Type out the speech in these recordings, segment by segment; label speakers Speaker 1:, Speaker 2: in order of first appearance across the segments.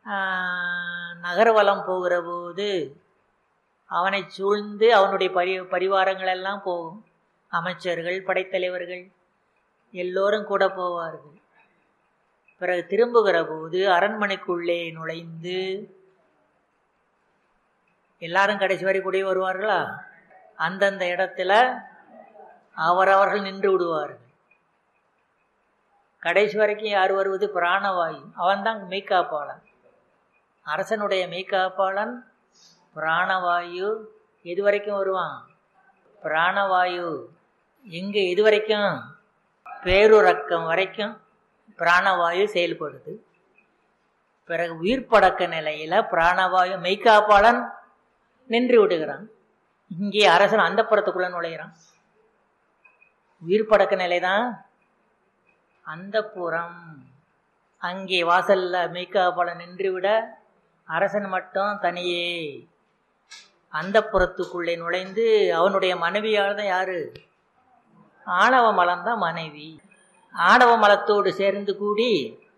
Speaker 1: ஆஹ், நகர்வலம் போகிற போது அவனை சூழ்ந்து அவனுடைய பரி பரிவாரங்கள் எல்லாம் போகும் அமைச்சர்கள் படைத்தலைவர்கள் எல்லோரும் கூட போவார்கள் பிறகு திரும்புகிற போது அரண்மனைக்குள்ளே நுழைந்து எல்லாரும் கடைசி வரை கூடயே வருவார்களா அந்தந்த இடத்துல அவரவர்கள் நின்று விடுவார்கள் கடைசி வரைக்கும் யார் வருவது பிராணவாயு அவன்தான் மெய்காப்பாளன் அரசனுடைய மெய்காப்பாளன் பிராணவாயு எது வரைக்கும் வருவான் பிராணவாயு எங்கே எது வரைக்கும் பேருறக்கம் வரைக்கும் பிராணவாயு செயல்படுது பிறகு உயிர் படக்க நிலையில பிராணவாயு மெய்காப்பாளன் நின்று விடுகிறான் இங்கே அரசன் அந்த புறத்துக்குள்ள நுழைகிறான் உயிர் படக்க நிலைதான் அந்த புறம் அங்கே வாசல்ல மெய்காப்பாளன் நின்று விட அரசன் மட்டும் தனியே அந்த புறத்துக்குள்ளே நுழைந்து அவனுடைய மனைவியால் தான் யாரு ஆணவ மலம் தான் மனைவி ஆணவ மலத்தோடு சேர்ந்து கூடி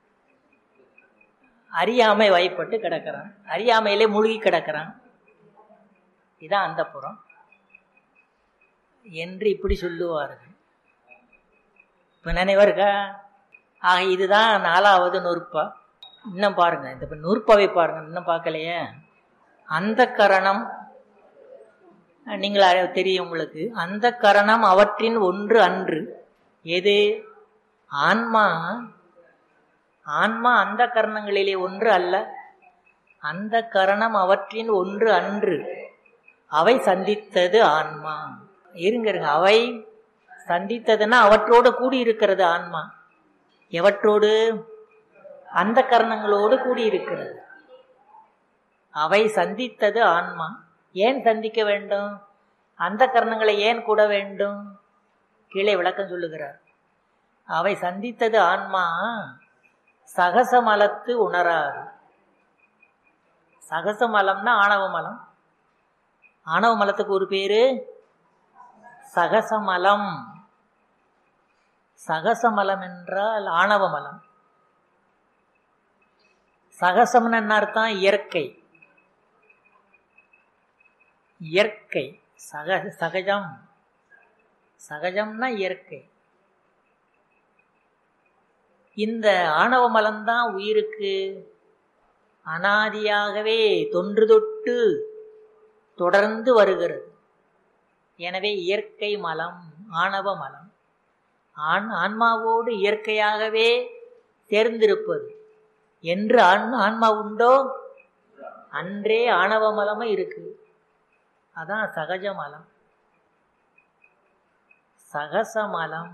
Speaker 1: அறியாமை வயப்பட்டு கிடக்கிறான் அறியாமையிலே மூழ்கி கிடக்கிறான் இதான் அந்த புறம் என்று இப்படி சொல்லுவார்கள் இப்ப நினைவருக்கா ஆக இதுதான் நாலாவது நூற்பா இன்னும் பாருங்க இந்த இப்ப நூற்பாவை பாருங்க இன்னும் பார்க்கலையே அந்த கரணம் நீங்கள் அறி- தெரியும் உங்களுக்கு அந்த கரணம் அவற்றின் ஒன்று அன்று எது ஆன்மா ஆன்மா அந்த கரணங்களிலே ஒன்று அல்ல அந்த கரணம் அவற்றின் ஒன்று அன்று அவை சந்தித்தது ஆன்மா இருங்க இருங்க அவை சந்தித்ததுன்னா அவற்றோடு கூடி இருக்கிறது ஆன்மா எவற்றோடு அந்த கரணங்களோடு கூடி இருக்கிறது அவை சந்தித்தது ஆன்மா ஏன் சந்திக்க வேண்டும் அந்த கரணங்களை ஏன் கூட வேண்டும் கீழே விளக்கம் சொல்லுகிறார் அவை சந்தித்தது ஆன்மா சகசமலத்து உணராது சகசமலம்னா ஆணவ மலம் ஆணவ மலத்துக்கு ஒரு பேரு சகசமலம் சகசமலம் என்றால் ஆணவ மலம் சகசம்னு என்ன அர்த்தம் இயற்கை இயற்கை சக சகஜம் சகஜம்னா இயற்கை இந்த ஆணவ மலம்தான் உயிருக்கு அனாதியாகவே தொன்று தொட்டு தொடர்ந்து வருகிறது எனவே இயற்கை மலம் ஆணவ மலம் ஆண் ஆன்மாவோடு இயற்கையாகவே சேர்ந்திருப்பது என்று ஆண் ஆன்மா உண்டோ அன்றே ஆணவ மலமும் இருக்கு அதான் சகஜ மலம் சகச மலம்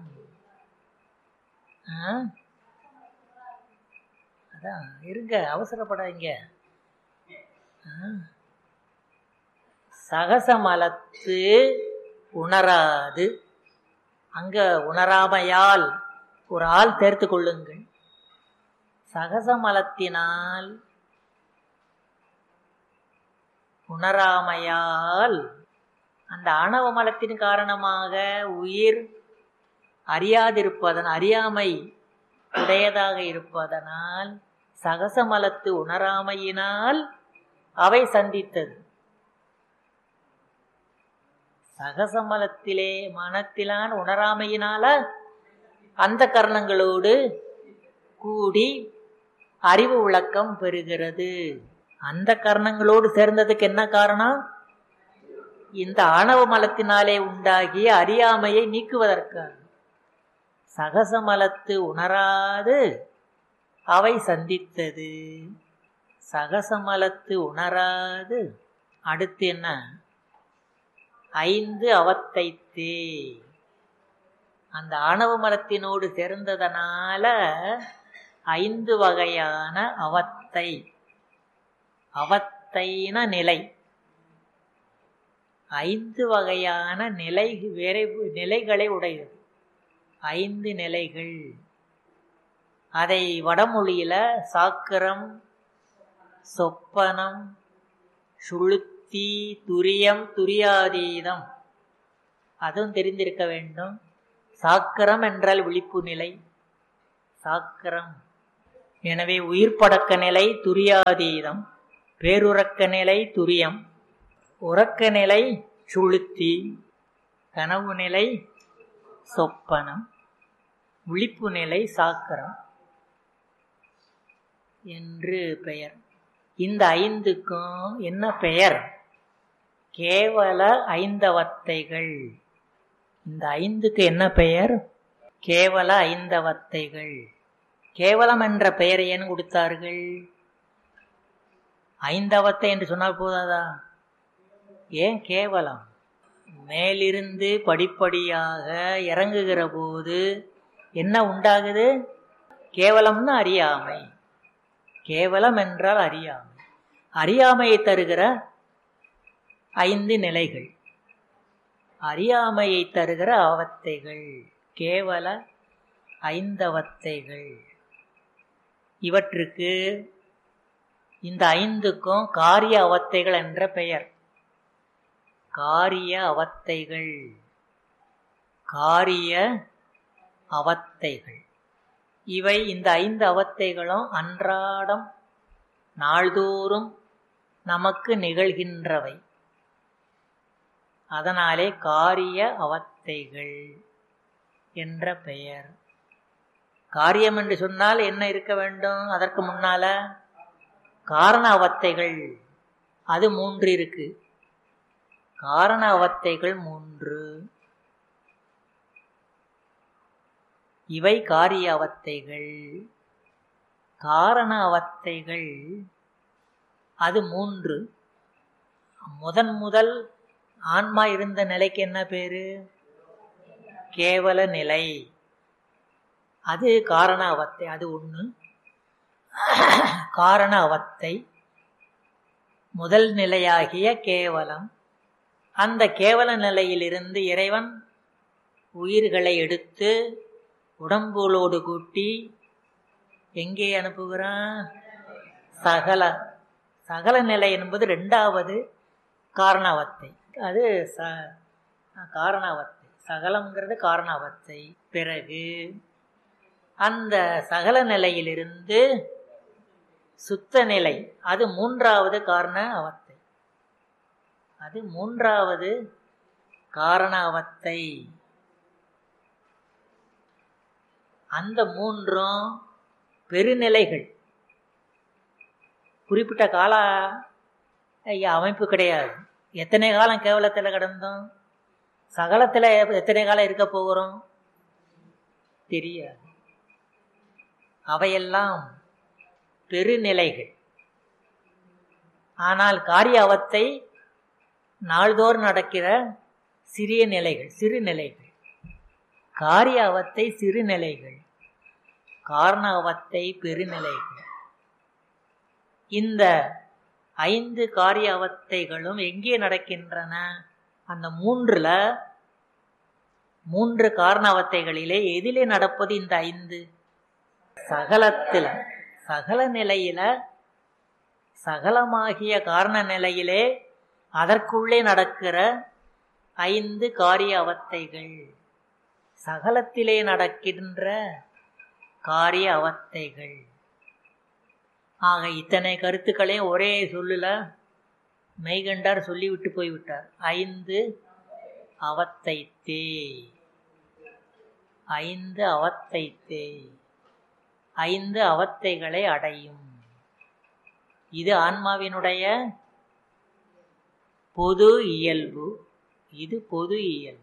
Speaker 1: ஆ? அதான் இருங்க அவசரப்படாதீங்க ஆ. சகச மலத்து உணராது அங்க உணராமையால் ஒரு ஆள் சேர்த்து கொள்ளுங்கள் சகச மலத்தினால் உணராமையால் அந்த ஆணவ மலத்தின் காரணமாக உயிர் அறியாதிருப்பதன் அறியாமை உடையதாக இருப்பதனால் சகச மலத்து உணராமையினால் அவை சந்தித்தது சகசமலத்திலே மனத்திலான் உணராமையினால அந்த கரணங்களோடு கூடி அறிவு விளக்கம் பெறுகிறது அந்த கரணங்களோடு சேர்ந்ததுக்கு என்ன காரணம் இந்த ஆணவ மலத்தினாலே உண்டாகிய அறியாமையை நீக்குவதற்காக சகசமலத்து உணராது அவை சந்தித்தது சகசமலத்து உணராது அடுத்து என்ன ஐந்து அவத்தைத்தே அந்த ஆணவ மலத்தினோடு சேர்ந்ததனால ஐந்து வகையான அவத்தை அவத்தைன நிலை ஐந்து வகையான நிலை வேற நிலைகளை உடையது ஐந்து நிலைகள் அதை வடமொழியில சாக்கிரம் சொப்பனம் சுளுத்தி துரியம் துரியாதீதம் அதுவும் தெரிந்திருக்க வேண்டும் சாக்கரம் என்றால் விழிப்பு நிலை சாக்கரம் எனவே உயிர்ப்படக்க நிலை துரியாதீதம் பேருறக்க நிலை துரியம் உறக்க நிலை சுளுத்தி கனவு நிலை சொப்பனம் விழிப்பு நிலை சாக்கரம் என்று பெயர் இந்த ஐந்துக்கும் என்ன பெயர் கேவல ஐந்தவத்தைகள் இந்த ஐந்துக்கு என்ன பெயர் கேவல ஐந்தவத்தைகள் கேவலம் என்ற பெயரை ஏன் கொடுத்தார்கள் ஐந்தவத்தை என்று சொன்னால் போதாதா ஏன் கேவலம் மேலிருந்து படிப்படியாக இறங்குகிற போது என்ன உண்டாகுது கேவலம்னு அறியாமை கேவலம் என்றால் அறியாமை அறியாமையை தருகிற ஐந்து நிலைகள் அறியாமையை தருகிற அவத்தைகள் கேவல ஐந்தவத்தைகள் இவற்றுக்கு இந்த ஐந்துக்கும் காரிய அவத்தைகள் என்ற பெயர் காரிய அவத்தைகள் காரிய அவத்தைகள் இவை இந்த ஐந்து அவத்தைகளும் அன்றாடம் நாள்தோறும் நமக்கு நிகழ்கின்றவை அதனாலே காரிய அவத்தைகள் என்ற பெயர் காரியம் என்று சொன்னால் என்ன இருக்க வேண்டும் அதற்கு முன்னால காரண அவத்தைகள் அது மூன்று இருக்கு காரண அவத்தைகள் மூன்று இவை காரிய அவத்தைகள் காரண அவத்தைகள் அது மூன்று முதன் முதல் ஆன்மா இருந்த நிலைக்கு என்ன பேரு கேவல நிலை அது காரண அவத்தை அது ஒன்று காரண அவத்தை முதல் நிலையாகிய கேவலம் அந்த கேவல நிலையிலிருந்து இறைவன் உயிர்களை எடுத்து உடம்புகளோடு கூட்டி எங்கே அனுப்புகிறான் சகல சகல நிலை என்பது ரெண்டாவது காரணாவத்தை அது ச காரணாவத்தை சகலம்ங்கிறது காரணாவத்தை பிறகு அந்த சகல நிலையிலிருந்து சுத்த நிலை அது மூன்றாவது காரண அவத்தை அது மூன்றாவது காரண அவத்தை அந்த மூன்றும் பெருநிலைகள் குறிப்பிட்ட கால அமைப்பு கிடையாது எத்தனை காலம் கேவலத்தில் கிடந்தோம் சகலத்தில் எத்தனை காலம் இருக்க போகிறோம் தெரியாது அவையெல்லாம் பெருநிலைகள் ஆனால் காரிய அவத்தை நாள்தோறும் நடக்கிற சிறிய நிலைகள் சிறு நிலைகள் காரிய அவத்தை சிறு நிலைகள் காரண அவத்தை பெருநிலைகள் இந்த ஐந்து காரிய அவத்தைகளும் எங்கே நடக்கின்றன அந்த மூன்றுல மூன்று காரண அவத்தைகளிலே எதிலே நடப்பது இந்த ஐந்து சகலத்தில் சகல நிலையில சகலமாகிய காரண நிலையிலே அதற்குள்ளே நடக்கிற ஐந்து காரிய அவத்தைகள் சகலத்திலே நடக்கின்ற காரிய அவத்தைகள் ஆக இத்தனை கருத்துக்களையும் ஒரே சொல்லுல மெய்கண்டார் சொல்லிவிட்டு போய்விட்டார் ஐந்து அவத்தைத்தே ஐந்து அவத்தைத்தே ஐந்து அவத்தைகளை அடையும் இது ஆன்மாவினுடைய பொது இயல்பு இது பொது இயல்பு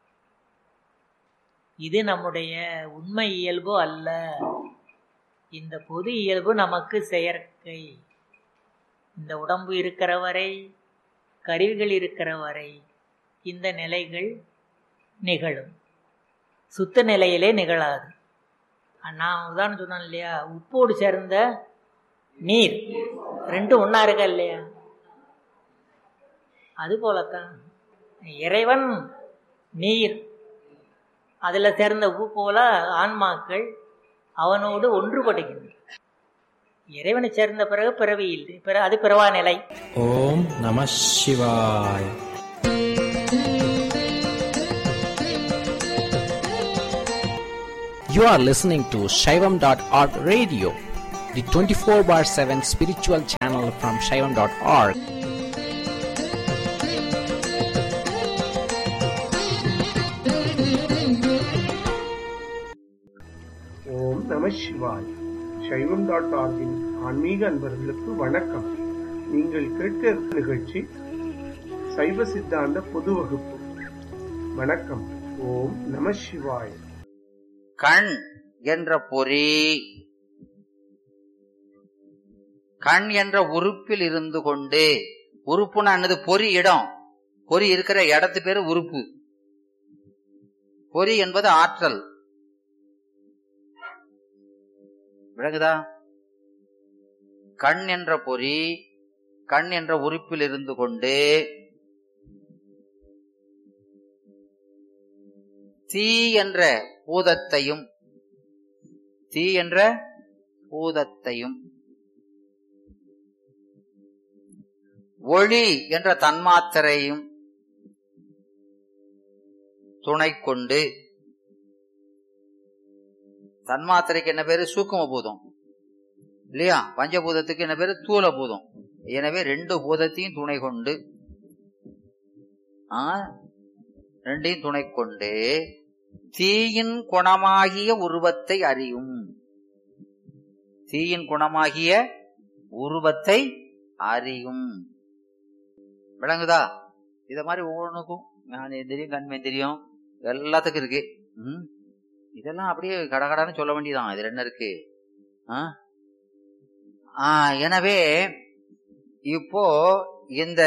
Speaker 1: இது நம்முடைய உண்மை இயல்பு அல்ல இந்த பொது இயல்பு நமக்கு செயற்கை இந்த உடம்பு இருக்கிற வரை கருவிகள் இருக்கிற வரை இந்த நிலைகள் நிகழும் சுத்த நிலையிலே நிகழாது நான் உதாரணம் சொன்னேன் இல்லையா உப்போடு சேர்ந்த நீர் ரெண்டும் ஒன்றா இருக்கா இல்லையா அது போலத்தான் இறைவன் நீர் அதில் சேர்ந்த உப்பு போல ஆன்மாக்கள் அவனோடு ஒன்றுபடுகின்றன இறைவனை சேர்ந்த பிறகு பிறவி இல்லை பிற அது பிறவா நிலை
Speaker 2: ஓம் நம சிவாய் You are listening to Shaivam.org radio, the 24 bar 7 spiritual channel from Shaivam.org.
Speaker 3: ஓம் நம சிவாய் சைவம் டாட் ஆர்கின் ஆன்மீக அன்பர்களுக்கு வணக்கம் நீங்கள் கேட்க இருக்கும் நிகழ்ச்சி சைவ சித்தாந்த பொது வகுப்பு வணக்கம் ஓம் நம சிவாய்
Speaker 4: கண் என்ற பொறி கண் என்ற உறுப்பில் இருந்து கொண்டு உறுப்புனா என்னது பொறி இடம் பொறி இருக்கிற இடத்து பேரு உறுப்பு பொறி என்பது ஆற்றல் விளங்குதா கண் என்ற பொறி கண் என்ற உறுப்பில் இருந்து கொண்டு தீ என்ற பூதத்தையும் தீ என்ற பூதத்தையும் ஒளி என்ற தன்மாத்திரையும் துணை கொண்டு தன்மாத்திரைக்கு என்ன பேரு சூக்கும பூதம் இல்லையா பஞ்சபூதத்துக்கு என்ன பேரு தூல பூதம் எனவே ரெண்டு பூதத்தையும் துணை கொண்டு ஆ, ரெண்டையும் துணை கொண்டு தீயின் குணமாகிய உருவத்தை அறியும் தீயின் குணமாகிய உருவத்தை அறியும் விளங்குதா இத மாதிரி ஒவ்வொன்றுக்கும் ஞானேந்திரியம் கண்மேந்திரியம் எல்லாத்துக்கும் இருக்கு ம். இதெல்லாம் அப்படியே கடகடான்னு சொல்ல வேண்டியதான் இதுல என்ன இருக்கு ஆ? ஆ, எனவே இப்போ இந்த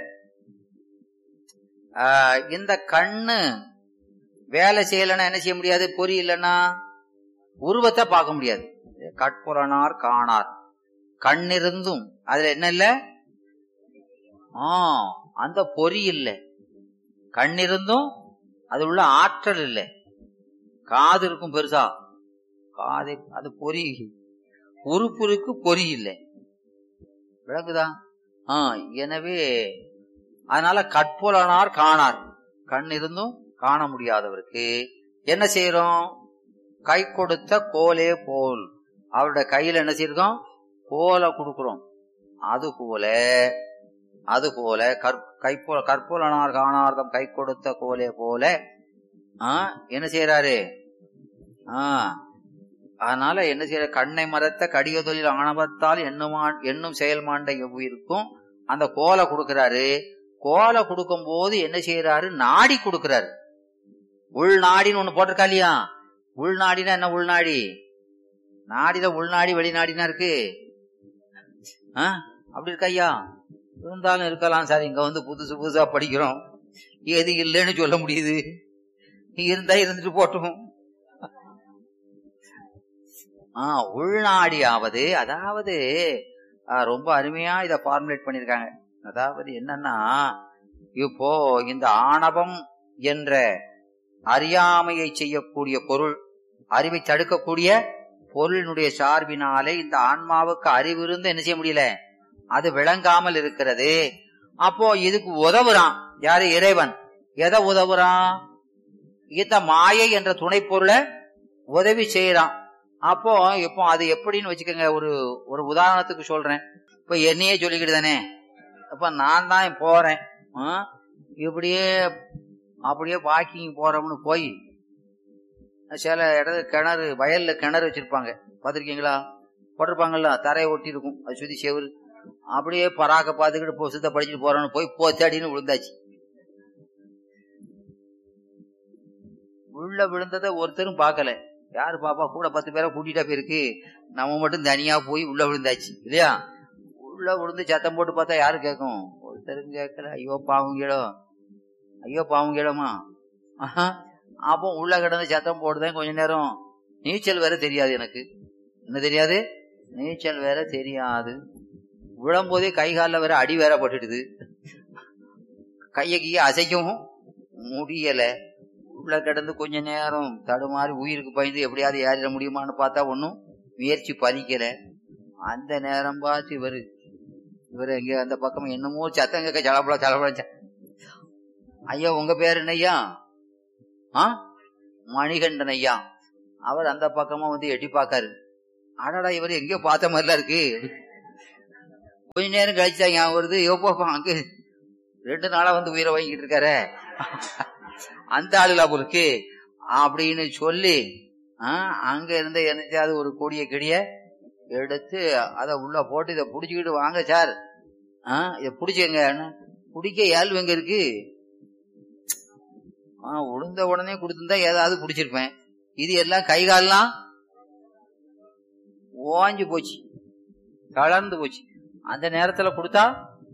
Speaker 4: ஆ, இந்த கண்ணு வேலை செய்யலைன்னா என்ன செய்ய முடியாது பொறி இல்லைன்னா உருவத்தை பார்க்க முடியாது கட்புறனார் காணார் கண்ணிருந்தும் அதுல என்ன இல்ல ஆ அந்த பொறி இல்லை கண்ணிருந்தும் அது உள்ள ஆற்றல் இல்லை காது இருக்கும் பெருசா காது அது பொறி உறுப்பு இருக்கு பொறி இல்லை விளக்குதா ஆ எனவே அதனால கட்புலனார் காணார் கண் இருந்தும் காண முடியாதவருக்கு என்ன செய்யறோம் கை கொடுத்த கோலே போல் அவருடைய கையில என்ன செய்யறோம் கோலை கொடுக்கிறோம் அது போல அது போல கைப்போல கற்புலனார் காணார்தம் கை கொடுத்த கோலே போல ஆ, என்ன செய்யறாரு ஆ அதனால என்ன செய்யற கண்ணை மரத்த கடியதொழில் ஆணவத்தால் எண்ணுமா எண்ணும் செயல்மாண்ட எவ்வுயிருக்கும் அந்த கோலை கொடுக்கிறாரு கோலை கொடுக்கும் போது என்ன செய்யறாரு நாடி கொடுக்கிறாரு உள்நாடின்னு ஒண்ணு போட்டிருக்கா இல்லையா உள்நாடினா என்ன உள்நாடி நாடில உள்நாடி வெளிநாடினா இருக்கு ஆ, அப்படி இருக்கா ஐயா இருந்தாலும் இருக்கலாம் சார் இங்க வந்து புதுசு புதுசா படிக்கிறோம் எது இல்லைன்னு சொல்ல முடியுது இருந்தா இருந்துட்டு போட்டும் ஆ உள்நாடியாவது அதாவது ஆ, ரொம்ப அருமையா இத ஃபார்முலேட் பண்ணிருக்காங்க அதாவது என்னன்னா இப்போ இந்த ஆணவம் என்ற அறியாமையை செய்யக்கூடிய பொருள் அறிவை தடுக்கக்கூடிய பொருளினுடைய சார்பினாலே இந்த ஆன்மாவுக்கு அறிவு இருந்து என்ன செய்ய முடியல அது விளங்காமல் இருக்கிறது அப்போ இதுக்கு உதவுறான் யாரு இறைவன் எதை உதவுறான் இந்த மாயை என்ற துணை பொருளை உதவி செய்யறான் அப்போ இப்போ அது எப்படின்னு வச்சுக்கோங்க ஒரு ஒரு உதாரணத்துக்கு சொல்றேன் இப்ப என்னையே சொல்லிக்கிட்டு தானே அப்ப நான் தான் போறேன் ஆ? இப்படியே அப்படியே வாக்கிங் போறோம்னு போய் சில இடத்துல கிணறு வயல்ல கிணறு வச்சிருப்பாங்க பார்த்திருக்கீங்களா போட்டிருப்பாங்கல்ல தரையை ஒட்டி இருக்கும் அது சுத்தி செவுரு அப்படியே பராக்க பார்த்துக்கிட்டு போ சித்த படிச்சுட்டு போறோம்னு போய் போத்தாடின்னு விழுந்தாச்சு உள்ள விழுந்ததை ஒருத்தரும் பார்க்கல யாரு பாப்பா கூட பத்து பேரை கூட்டிட்டா போயிருக்கு நம்ம மட்டும் தனியா போய் உள்ள விழுந்தாச்சு இல்லையா உள்ள விழுந்து சத்தம் போட்டு பார்த்தா யாரு கேட்கும் ஒருத்தரும் கேட்கல ஐயோ பாவம் கீழம் ஐயோ பாவம் கீழமா அப்போ உள்ள கிடந்து சத்தம் போடுதேன் கொஞ்ச நேரம் நீச்சல் வேற தெரியாது எனக்கு என்ன தெரியாது நீச்சல் வேற தெரியாது விழும்போதே கை காலில் வேற அடி வேற பட்டுடுது கையை கையை அசைக்கவும் முடியல உள்ள கிடந்து கொஞ்ச நேரம் தடுமாறி உயிருக்கு பயந்து எப்படியாவது ஏறிட முடியுமான்னு பார்த்தா ஒன்னும் முயற்சி பலிக்கல அந்த நேரம் பார்த்து இவரு இவரு எங்க அந்த பக்கம் என்னமோ சத்தம் கேட்க சலப்பட சலப்பட ஐயா உங்க பேர் என்னய்யா ஆ மணிகண்டன் ஐயா அவர் அந்த பக்கமா வந்து எட்டி பார்க்காரு அடடா இவர் எங்கேயோ பார்த்த மாதிரிலாம் இருக்கு கொஞ்ச நேரம் கழிச்சா ஞாபகம் வருது யோப்பா அங்க ரெண்டு நாளா வந்து உயிரை வாங்கிட்டு இருக்காரு அந்த ஆளுல இருக்கு அப்படின்னு சொல்லி ஆ, அங்க இருந்த என்னத்தையாவது ஒரு கொடிய கிடிய எடுத்து அதை உள்ள போட்டு இதை புடிச்சுக்கிட்டு வாங்க சார் ஆ, இதை புடிச்சுங்க குடிக்க ஏழ்வு எங்க இருக்கு ஆ, உளுந்த உடனே கொடுத்திருந்தா ஏதாவது புடிச்சிருப்பேன் இது எல்லாம் கை கால்லாம் ஓஞ்சு போச்சு கலர்ந்து போச்சு அந்த நேரத்துல கொடுத்தா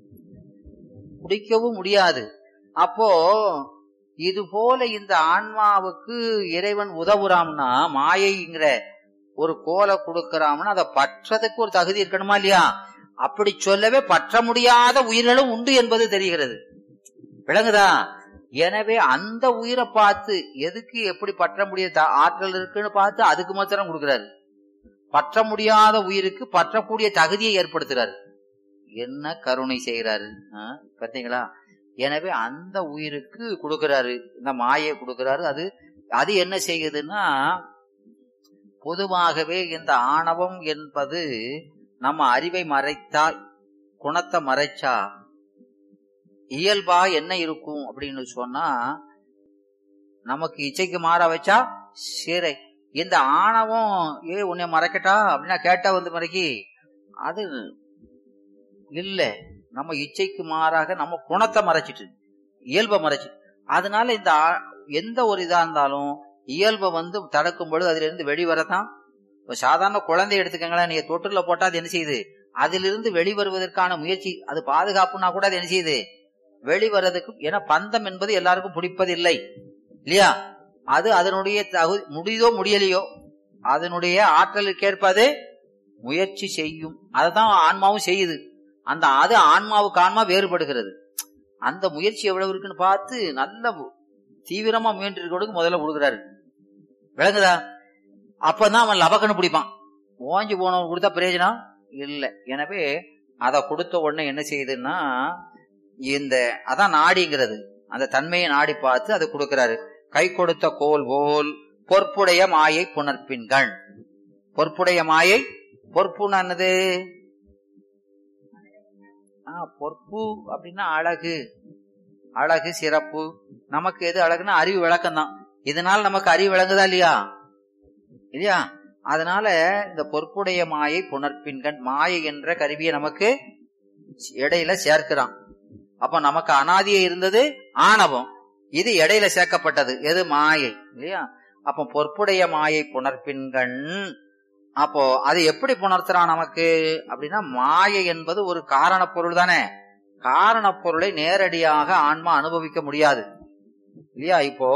Speaker 4: குடிக்கவும் முடியாது அப்போ இது போல இந்த ஆன்மாவுக்கு இறைவன் உதவுறாம்னா மாயைங்கிற ஒரு கோலை கொடுக்கறாம்னா அதை பற்றதுக்கு ஒரு தகுதி இருக்கணுமா இல்லையா அப்படி சொல்லவே பற்ற முடியாத உயிர்களும் உண்டு என்பது தெரிகிறது விளங்குதா எனவே அந்த உயிரை பார்த்து எதுக்கு எப்படி பற்ற முடியாத ஆற்றல் இருக்குன்னு பார்த்து அதுக்கு மாத்திரம் கொடுக்கிறாரு பற்ற முடியாத உயிருக்கு பற்றக்கூடிய தகுதியை ஏற்படுத்துறாரு என்ன கருணை செய்கிறாரு ஆ, பார்த்தீங்களா எனவே அந்த உயிருக்கு கொடுக்கிறாரு இந்த மாயை கொடுக்கிறாரு அது அது என்ன செய்யுதுன்னா பொதுவாகவே இந்த ஆணவம் என்பது நம்ம அறிவை மறைத்தா குணத்தை மறைச்சா இயல்பா என்ன இருக்கும் அப்படின்னு சொன்னா நமக்கு இச்சைக்கு மாற வச்சா சீரை இந்த ஆணவம் ஏ உன்னை மறைக்கட்டா அப்படின்னா கேட்டா வந்து மறைக்கி அது இல்ல நம்ம இச்சைக்கு மாறாக நம்ம குணத்தை மறைச்சிட்டு இயல்பை மறைச்சிட்டு அதனால இந்த ஆ- எந்த ஒரு இதா இருந்தாலும் இயல்பை வந்து தடுக்கும் பொழுது அதுல இருந்து வெளிவரதான் இப்ப சாதாரண குழந்தை எடுத்துக்கங்களேன் நீங்க தொட்டில போட்டா அது என்ன செய்யுது அதிலிருந்து வெளிவருவதற்கான முயற்சி அது பாதுகாப்புனா கூட அது என்ன செய்யுது வெளிவரதுக்கு ஏன்னா பந்தம் என்பது எல்லாருக்கும் பிடிப்பதில்லை இல்லையா அது அதனுடைய தகு முடியுதோ முடியலையோ அதனுடைய ஆற்றலுக்கு ஏற்பது முயற்சி செய்யும் அதுதான் ஆன்மாவும் செய்யுது அந்த அது ஆன்மாவுக்கு ஆன்மா வேறுபடுகிறது அந்த முயற்சி எவ்வளவு இருக்குன்னு பார்த்து நல்ல தீவிரமா முயன்று இருக்கிறவனுக்கு முதல்ல கொடுக்குறாரு விளங்குதா அப்பதான் அவன் லபக்கன்னு பிடிப்பான் ஓஞ்சி போனவன் கொடுத்தா பிரயோஜனம் இல்ல எனவே அதை கொடுத்த உடனே என்ன செய்யுதுன்னா இந்த அதான் நாடிங்கிறது அந்த தன்மையை நாடி பார்த்து அதை கொடுக்கிறாரு கை கொடுத்த கோல் போல் பொற்புடைய மாயை புணர்ப்பின்கள் பொற்புடைய மாயை பொற்புன்னு என்னது ஆ, பொற்பு அப்படின்னா அழகு அழகு சிறப்பு நமக்கு எது அழகுன்னா அறிவு விளக்கம் தான் இதனால நமக்கு அறிவு விளங்குதா இல்லையா இல்லையா அதனால இந்த பொற்புடைய மாயை புணர்ப்பின்கண் மாயை என்ற கருவியை நமக்கு இடையில சேர்க்கிறான் அப்ப நமக்கு அனாதியே இருந்தது ஆணவம் இது இடையில சேர்க்கப்பட்டது எது மாயை இல்லையா அப்ப பொற்புடைய மாயை புணர்ப்பின்கண் அப்போ அது எப்படி புணர்த்துறான் நமக்கு அப்படின்னா மாயை என்பது ஒரு காரண பொருள் தானே காரண பொருளை நேரடியாக ஆன்மா அனுபவிக்க முடியாது இல்லையா இப்போ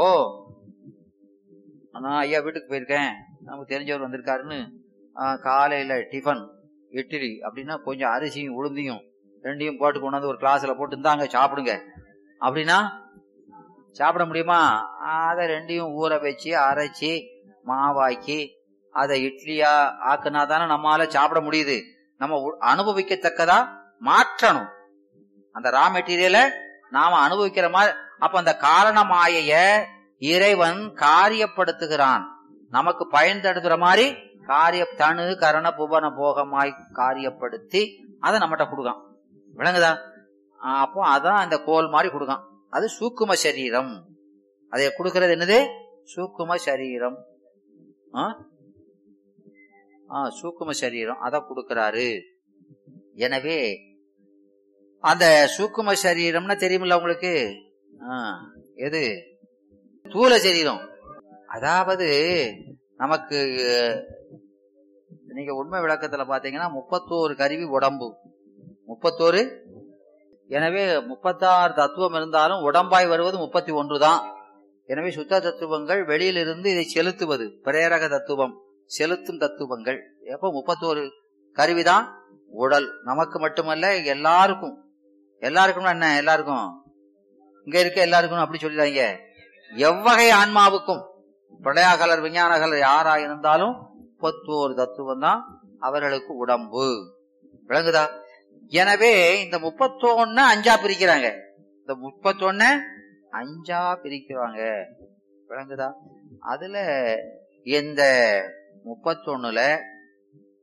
Speaker 4: நான் ஐயா வீட்டுக்கு போயிருக்கேன் நமக்கு தெரிஞ்சவர் வந்திருக்காருன்னு ஆ, காலையில டிஃபன் இட்லி அப்படின்னா கொஞ்சம் அரிசியும் உளுந்தியும் ரெண்டையும் போட்டு கொண்டாந்து ஒரு கிளாஸ்ல போட்டு இந்தாங்க சாப்பிடுங்க அப்படின்னா சாப்பிட முடியுமா அதை ரெண்டையும் ஊற வச்சு அரைச்சி மாவாக்கி அதை இட்லியா ஆக்குனா தானே நம்மால சாப்பிட முடியுது நம்ம உ- அனுபவிக்கத்தக்கதா மாற்றணும் அந்த ரா மெட்டீரியலை நாம அனுபவிக்கிற மாதிரி அப்ப அந்த காரண மாயைய இறைவன் காரியப்படுத்துகிறான் நமக்கு பயன் தடுக்கிற மாதிரி காரிய தனு கரண புவன போகமாய் காரியப்படுத்தி அதை நம்மகிட்ட கொடுக்கான் விளங்குதா ஆஹ் அப்போ அதான் அந்த கோல் மாதிரி கொடுக்கான் அது சூக்கும சரீரம் அதை கொடுக்கறது என்னது சூக்கும சரீரம் ஆ? ஆ, சூக்கும சரீரம் அதை கொடுக்கறாரு எனவே அந்த சூக்கும சரீரம்னு தெரியுமில்ல உங்களுக்கு ஆ, எது தூல சரீரம் அதாவது நமக்கு நீங்க உண்மை விளக்கத்துல பாத்தீங்கன்னா முப்பத்தோரு கருவி உடம்பு முப்பத்தோரு எனவே முப்பத்தாறு தத்துவம் இருந்தாலும் உடம்பாய் வருவது முப்பத்தி ஒன்று தான் எனவே சுத்த தத்துவங்கள் வெளியிலிருந்து இதை செலுத்துவது பிரேரக தத்துவம் செலுத்தும் தத்துவங்கள் எப்போ முப்பத்தோரு கருவிதான் உடல் நமக்கு மட்டுமல்ல எல்லாருக்கும் எல்லாருக்கும் என்ன எல்லாருக்கும் இங்க இருக்க எல்லாருக்கும் அப்படி சொல்லிடாங்க எவ்வகை ஆன்மாவுக்கும் பிரளயாகலர் விஞ்ஞானகலர் யாரா இருந்தாலும் முப்பத்தோரு தத்துவம் தான் அவர்களுக்கு உடம்பு விளங்குதா எனவே இந்த முப்பத்தொன்னு அஞ்சா பிரிக்கிறாங்க இந்த முப்பத்தொன்னு அஞ்சா பிரிக்கிறாங்க விளங்குதா அதுல இந்த முப்பத்தொன்னுல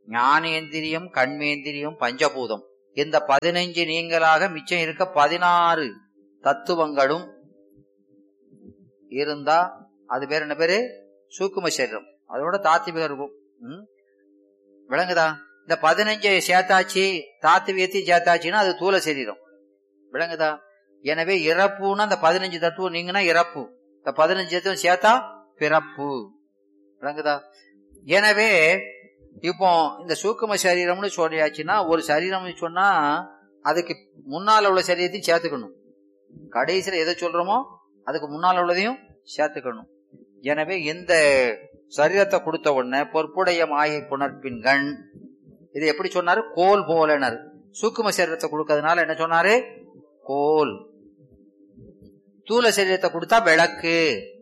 Speaker 4: ஞானேந்திரியம் கண்மேந்திரியம் பஞ்சபூதம் இந்த பதினைஞ்சு நீங்களாக மிச்சம் இருக்க பதினாறு தத்துவங்களும் இருந்தா அது பேர் என்ன பேரு சூக்கும சரீரம் அதோட தாத்திவிகம் இருக்கும் ம்? விளங்குதா இந்த பதினஞ்சு சேர்த்தாச்சு தாத்திவியத்தையும் சேர்த்தாச்சுன்னா அது தூல சரீரம் விளங்குதா எனவே இறப்புன்னா அந்த பதினஞ்சு தத்துவம் நீங்கன்னா இறப்பு இந்த பதினஞ்சு தத்துவம் சேர்த்தா பிறப்பு விளங்குதா எனவே இப்போ இந்த சூக்கும சரீரம்னு சொல்லியாச்சுன்னா ஒரு சரீரம்னு சொன்னா அதுக்கு முன்னால உள்ள சரீரத்தையும் சேர்த்துக்கணும் கடைசியில எதை சொல்றோமோ அதுக்கு முன்னால உள்ளதையும் சேர்த்துக்கணும் எனவே இந்த சரீரத்தை கொடுத்த உடனே பொற்புடைய மாயை புணர்ப்பின்கண் இது எப்படி சொன்னாரு கோல் போலனர் சூக்கும சரீரத்தை கொடுக்கறதுனால என்ன சொன்னாரு கோல் தூல சரீரத்தை கொடுத்தா விளக்கு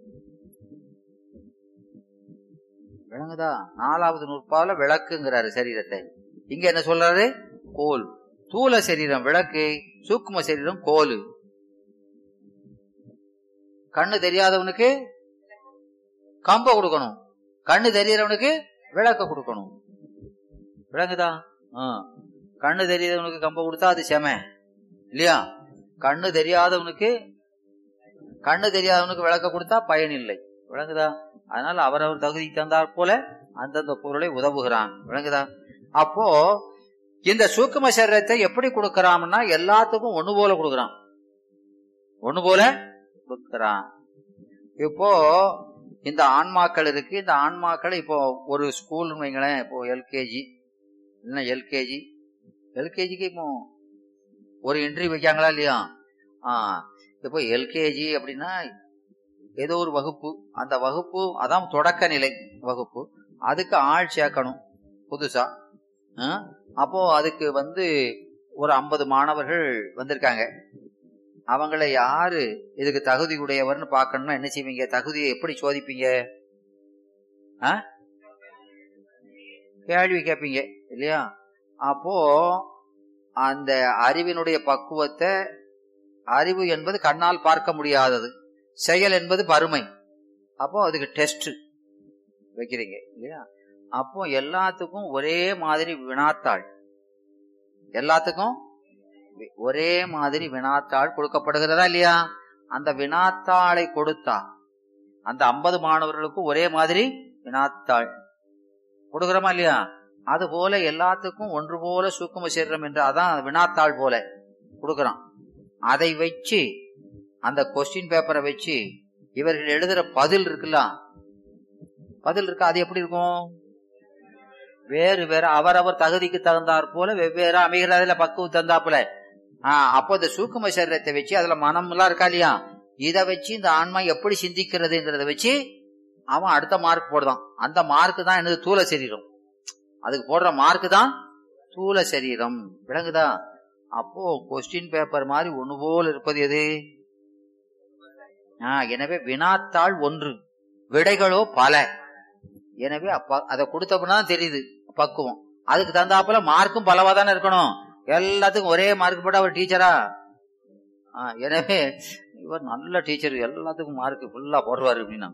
Speaker 4: விளங்குதா நாலாவது நூற்பால விளக்குங்கிறாரு சரீரத்தை இங்க என்ன சொல்றாரு கோல் தூல சரீரம் விளக்கு சூக்கும சரீரம் கோல் கண்ணு தெரியாதவனுக்கு கம்ப கொடுக்கணும் கண்ணு தெரியறவனுக்கு விளக்க கொடுக்கணும் விளங்குதா ஆ. கண்ணு தெரியாதவனுக்கு கம்ப கொடுத்தா அது செம இல்லையா கண்ணு தெரியாதவனுக்கு கண்ணு தெரியாதவனுக்கு விளக்க கொடுத்தா பயன் இல்லை விளங்குதா அதனால அவரவர் தகுதிக்கு தந்தாற் போல அந்தந்த பொருளை உதவுகிறான் விளங்குதா அப்போ இந்த சூக்கும சரீரத்தை எப்படி கொடுக்கறான்னா எல்லாத்துக்கும் ஒண்ணு போல கொடுக்கறான் ஒண்ணு போல கொடுக்கறான் இப்போ இந்த ஆன்மாக்கள் இருக்கு இந்த ஆன்மாக்கள் இப்போ ஒரு ஸ்கூல் வைங்களேன் இப்போ எல்கேஜி இல்லைன்னா எல்கேஜி எல்கேஜிக்கு இப்போ ஒரு என்ட்ரி வைக்காங்களா இல்லையா ஆ இப்போ எல்கேஜி அப்படின்னா ஏதோ ஒரு வகுப்பு அந்த வகுப்பு அதான் தொடக்க நிலை வகுப்பு அதுக்கு ஆள் சேர்க்கணும் புதுசா ஆ? அப்போ அதுக்கு வந்து ஒரு ஐம்பது மாணவர்கள் வந்திருக்காங்க அவங்கள யாரு இதுக்கு தகுதி உடையவர்னு பார்க்கணும்னா என்ன செய்வீங்க தகுதியை எப்படி சோதிப்பீங்க ஆ? கேள்வி கேட்பீங்க இல்லையா அப்போ அந்த அறிவினுடைய பக்குவத்தை அறிவு என்பது கண்ணால் பார்க்க முடியாதது செயல் என்பது வறுமை அப்போ அதுக்கு டெஸ்ட் வைக்கிறீங்க இல்லையா அப்போ எல்லாத்துக்கும் ஒரே மாதிரி வினாத்தாள் எல்லாத்துக்கும் வி- ஒரே மாதிரி வினாத்தாள் கொடுக்கப்படுகிறதா இல்லையா அந்த வினாத்தாளை கொடுத்தா அந்த ஐம்பது மாணவர்களுக்கும் ஒரே மாதிரி வினாத்தாள் கொடுக்கிறோமா இல்லையா அது போல எல்லாத்துக்கும் ஒன்று போல சூக்கும சீரம் என்று அதான் வினாத்தாள் போல கொடுக்கறான் அதை வச்சு அந்த கொஸ்டின் பேப்பரை வச்சு இவர்கள் எழுதுற பதில் இருக்குல்ல பதில் இருக்கு அது எப்படி இருக்கும் வேறு வேற அவரவர் தகுதிக்கு தகுந்தாற் போல வெவ்வேறு அமைகிறதுல பக்குவம் தந்தாப்புல ஆஹ் அப்போ இந்த சூக்கும சரீரத்தை வச்சு அதுல மனம் எல்லாம் இருக்கா இல்லையா இதை வச்சு இந்த ஆன்மா எப்படி சிந்திக்கிறதுங்கிறத வச்சு அவன் அடுத்த மார்க் போடுதான் அந்த மார்க் தான் எனது தூல சரீரம் அதுக்கு போடுற மார்க் தான் தூல சரீரம் விளங்குதா அப்போ கொஸ்டின் பேப்பர் மாதிரி ஒண்ணு போல் இருப்பது எது ஆஹ் எனவே வினாத்தாள் ஒன்று விடைகளோ பல எனவே அப்ப அதை கொடுத்தப்பனா தெரியுது பக்குவம் அதுக்கு தந்தாப்புல மார்க்கும் பலவா தானே இருக்கணும் எல்லாத்துக்கும் ஒரே மார்க் போட்டா அவர் டீச்சரா ஆஹ் எனவே இவர் நல்ல டீச்சர் எல்லாத்துக்கும் மார்க் ஃபுல்லா போடுவாரு அப்படின்னா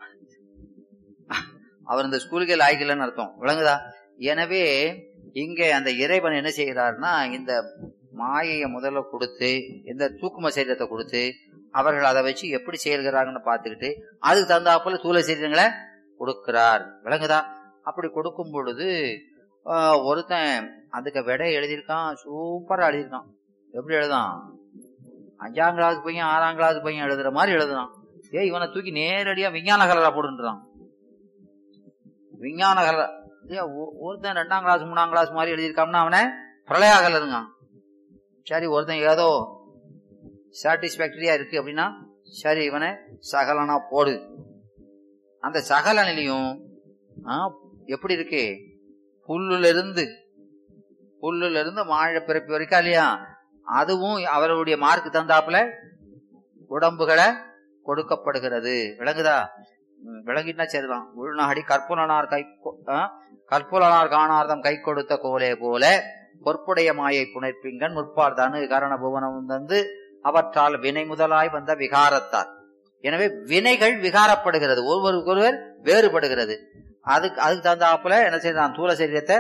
Speaker 4: அவர் இந்த ஸ்கூலுக்கே லாய்க்கலன்னு அர்த்தம் விளங்குதா எனவே இங்க அந்த இறைவன் என்ன செய்கிறார்னா இந்த மாயையை முதல்ல கொடுத்து இந்த தூக்கும சரீரத்தை கொடுத்து அவர்கள் அதை வச்சு எப்படி செயல்கிறாங்கன்னு பார்த்துக்கிட்டு அதுக்கு தகுந்தாப்புல தூள சரீரங்களை கொடுக்கிறார் விளங்குதா அப்படி கொடுக்கும் பொழுது ஆஹ், ஒருத்தன் அதுக்கு விடை எழுதியிருக்கான் சூப்பரா எழுதியிருக்கான் எப்படி எழுதான் அஞ்சாம் கிளாஸ் பையன் ஆறாம் கிளாஸ் பையன் எழுதுற மாதிரி எழுதுனான் ஏய் இவனை தூக்கி நேரடியா விஞ்ஞான கலரா போடுன்றான் விஞ்ஞான கலர் ஏய், ஒ- ஒருத்தன் ரெண்டாம் கிளாஸ் மூணாம் கிளாஸ் மாதிரி எழுதியிருக்கான்னா அவனை பிரளயா கலருங்க சரி ஒருத்தன் ஏதோ சாட்டிஸ்பாக்டரியா இருக்கு அப்படின்னா சரி இவனை சகலனா போடு அந்த சகலனிலையும் ஆ, எப்படி இருக்கு புல்லுல இருந்து புல்லுல இருந்து வாழை பிறப்பி வரைக்கும் இல்லையா அதுவும் அவர்களுடைய மார்க் தந்தாப்புல உடம்புகளை கொடுக்கப்படுகிறது விளங்குதா ம், விளங்கிட்டா சரிதான் உள்நாடி கற்புலனார் கை கொ- ஆ, கற்புலனார் காணார்தம் கை கொடுத்த கோலே போல பொற்புடைய மாயை புனைப்பிங்கன் முற்பார் தனு கரண புவனம் தந்து அவற்றால் வினை முதலாய் வந்த விகாரத்தார் எனவே வினைகள் விகாரப்படுகிறது ஒருவருக்கொருவர் வேறுபடுகிறது அதுக்கு அதுக்கு தகுந்தாப்புல என்ன செய்யறான் தூல சரீரத்தை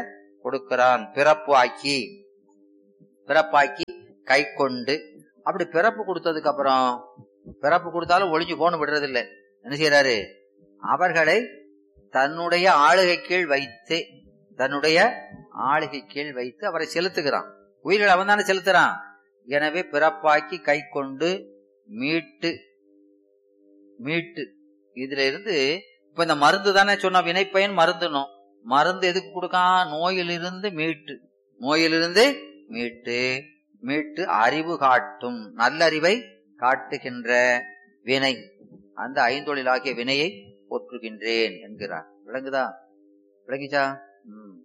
Speaker 4: கொடுக்கிறான் பிறப்பு ஆக்கி பிறப்பாக்கி கை கொண்டு அப்படி பிறப்பு கொடுத்ததுக்கு அப்புறம் பிறப்பு கொடுத்தாலும் ஒளிஞ்சு போன விடுறது இல்ல என்ன செய்யறாரு அவர்களை தன்னுடைய ஆளுகை கீழ் வைத்து தன்னுடைய ஆளுகை கீழ் வைத்து அவரை செலுத்துகிறான் உயிர்கள் அவன் தானே செலுத்துறான் எனவே பிறப்பாக்கி கை கொண்டு மீட்டு மீட்டு இதுல இருந்து இப்ப இந்த மருந்து தானே சொன்ன வினைப்பயன் மருந்துனும் மருந்து எதுக்கு கொடுக்கான் நோயிலிருந்து மீட்டு நோயிலிருந்து மீட்டு மீட்டு அறிவு காட்டும் நல்லறிவை காட்டுகின்ற வினை அந்த ஐந்தொழிலாகிய வினையை போற்றுகின்றேன் என்கிறார் விளங்குதா விளங்கிச்சா ம்.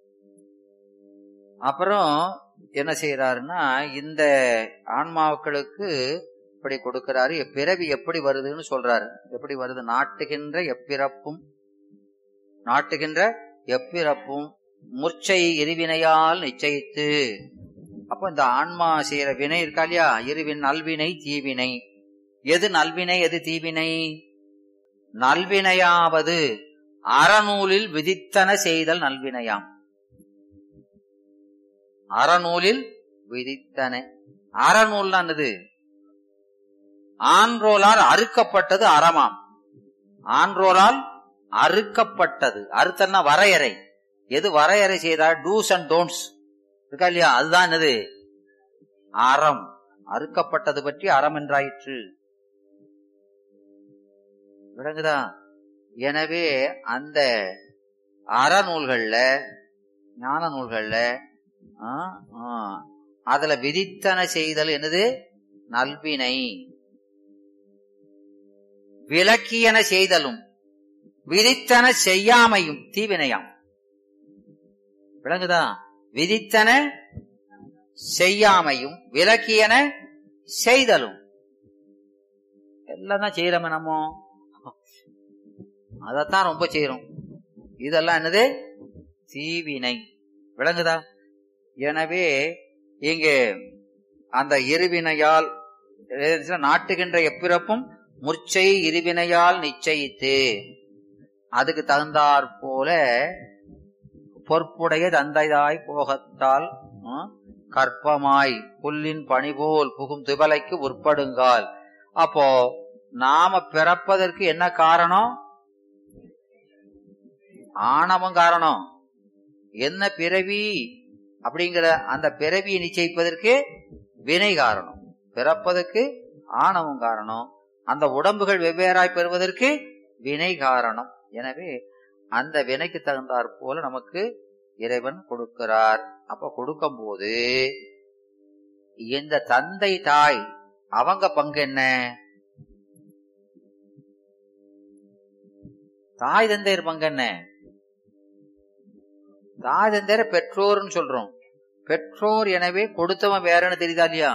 Speaker 4: அப்புறம் என்ன செய்யறாருன்னா இந்த ஆன்மாக்களுக்கு இப்படி கொடுக்கிறாரு பிறவி எப்படி வருதுன்னு சொல்றாரு எப்படி வருது நாட்டுகின்ற எப்பிறப்பும் நாட்டுகின்ற எப்பிறப்பும் முர்ச்சை இருவினையால் நிச்சயித்து அப்ப இந்த ஆன்மா செய்யற வினை இருக்கா இல்லையா இருவின் நல்வினை தீவினை எது நல்வினை எது தீவினை நல்வினையாவது அறநூலில் விதித்தன செய்தல் நல்வினையாம் அறநூலில் விதித்தன அறநூல் என்னது ஆன்றோலால் அறுக்கப்பட்டது அறமாம் ஆன்றோலால் அறுக்கப்பட்டது அறுத்தன்னா வரையறை எது வரையறை செய்தால் டூஸ் அண்ட் டோன்ட்ஸ் இருக்கா இல்லையா அதுதான் என்னது அறம் அறுக்கப்பட்டது பற்றி அறம் என்றாயிற்று விளங்குதா எனவே அந்த அறநூல்கள்ல ஞான நூல்கள்ல ஆ, ஆ, அதுல விதித்தன செய்தல் என்னது நல்வினை விலக்கியன செய்தலும் விதித்தன செய்யாமையும் தீவினையாம் விளங்குதா விதித்தன செய்யாமையும் விலக்கியன செய்தலும் எல்லாம் தான் செய்யறோமே நம்ம அதத்தான் ரொம்ப செய்யறோம் இதெல்லாம் என்னது தீவினை விளங்குதா எனவே இங்கே அந்த இருவினையால் நாட்டுகின்ற எப்பிறப்பும் முர்ச்சை இருவினையால் நிச்சயித்து அதுக்கு தகுந்தாற் போல பொற்புடைய தந்தைதாய் போகத்தால் ஆ, கற்பமாய் புல்லின் பணிபோல் புகும் திவலைக்கு உட்படுங்கால் அப்போ நாம பிறப்பதற்கு என்ன காரணம் ஆணவம் காரணம் என்ன பிறவி அப்படிங்கிற அந்த பிறவியை நிச்சயிப்பதற்கு வினை காரணம் பிறப்பதற்கு ஆணவம் காரணம் அந்த உடம்புகள் வெவ்வேறாய் பெறுவதற்கு வினை காரணம் எனவே அந்த வினைக்கு தகுந்தாற் போல நமக்கு இறைவன் கொடுக்கிறார் அப்ப கொடுக்கும் போது இந்த தந்தை தாய் அவங்க பங்கு என்ன தாய் தந்தையர் பங்கு என்ன தாய் தந்தையர பெற்றோர்னு சொல்றோம் பெற்றோர் எனவே கொடுத்தவன் வேறன்னு தெரியுதா இல்லையா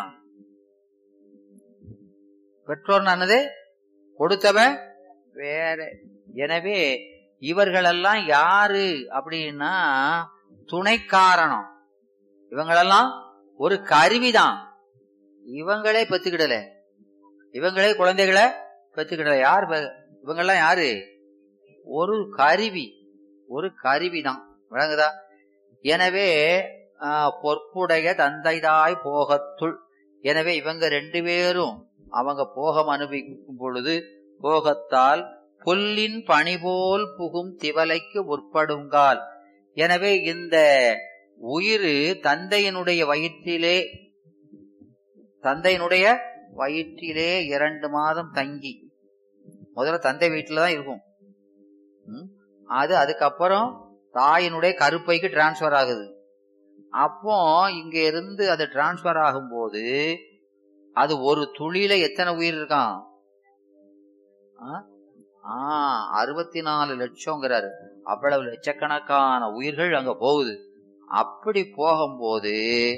Speaker 4: பெற்றோர் என்னது கொடுத்தவன் வேற எனவே இவர்களெல்லாம் யாரு அப்படின்னா துணை காரணம் இவங்களெல்லாம் ஒரு கருவிதான் இவங்களே பெத்துக்கிடல இவங்களே குழந்தைகளை பெத்துக்கிடல யார் பெ- இவங்கெல்லாம் யாரு ஒரு கருவி ஒரு கருவிதான் விளங்குதா எனவே ஆஹ், பொற்புடைய தந்தைதாய் போகத்துள் எனவே இவங்க ரெண்டு பேரும் அவங்க போகம் அனுபவிக்கும் பொழுது போகத்தால் புல்லின் பணிபோல் புகும் திவலைக்கு உட்படுங்கால் எனவே இந்த உயிர் தந்தையினுடைய வயிற்றிலே தந்தையினுடைய வயிற்றிலே இரண்டு மாதம் தங்கி முதல்ல தந்தை வீட்டில தான் இருக்கும் ம்? அது அதுக்கப்புறம் தாயினுடைய கருப்பைக்கு டிரான்ஸ்பர் ஆகுது அப்போ இங்க இருந்து அது டிரான்ஸ்பர் ஆகும்போது அது ஒரு துளியில எத்தனை உயிர் இருக்கான் அறுபத்தி நாலு லட்சங்கிறாரு அவ்வளவு லட்சக்கணக்கான உயிர்கள் அங்க போகுது அப்படி போகும்போது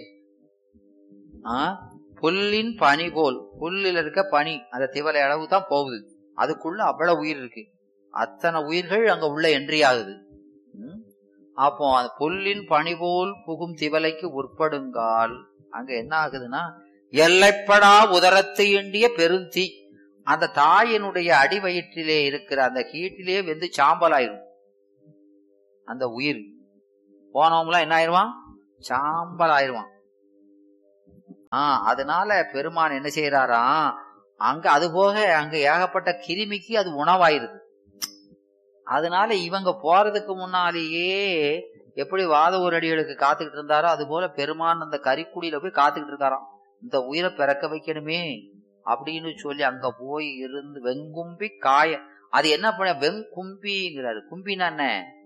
Speaker 4: ஆ, புல்லின் பனி போல் புல்லில் இருக்க பனி அந்த திவலை அளவு தான் போகுது அதுக்குள்ள அவ்வளவு உயிர் இருக்கு அத்தனை உயிர்கள் அங்க உள்ள என்ட்ரி ஆகுது ம்? அப்போ அந்த புல்லின் பனி போல் புகும் திவலைக்கு உட்படுங்கால் அங்க என்ன ஆகுதுன்னா எல்லைப்படா உதரத்தை எண்டிய பெருந்தீ அந்த தாயினுடைய அடி வயிற்றிலே இருக்கிற அந்த ஹீட்டிலே வெந்து சாம்பலாயிரும் அந்த உயிர் போனவங்களாம் என்ன ஆயிருவான் சாம்பல் ஆயிருவான் ஆஹ் அதனால பெருமான் என்ன செய்யறாராம் அங்க அது போக அங்க ஏகப்பட்ட கிருமிக்கு அது உணவாயிருது அதனால இவங்க போறதுக்கு முன்னாலேயே எப்படி வாத ஒரு அடிகளுக்கு காத்துக்கிட்டு இருந்தாரோ அது போல பெருமான் அந்த கறிக்குடியில போய் காத்துக்கிட்டு இருக்காராம் இந்த உயிரை பிறக்க வைக்கணுமே அப்படின்னு சொல்லி அங்க போய் இருந்து வெங்கும்பி காய அது என்ன பண்ண வெங்கும்பிங்கிறாரு கும்பினா என்ன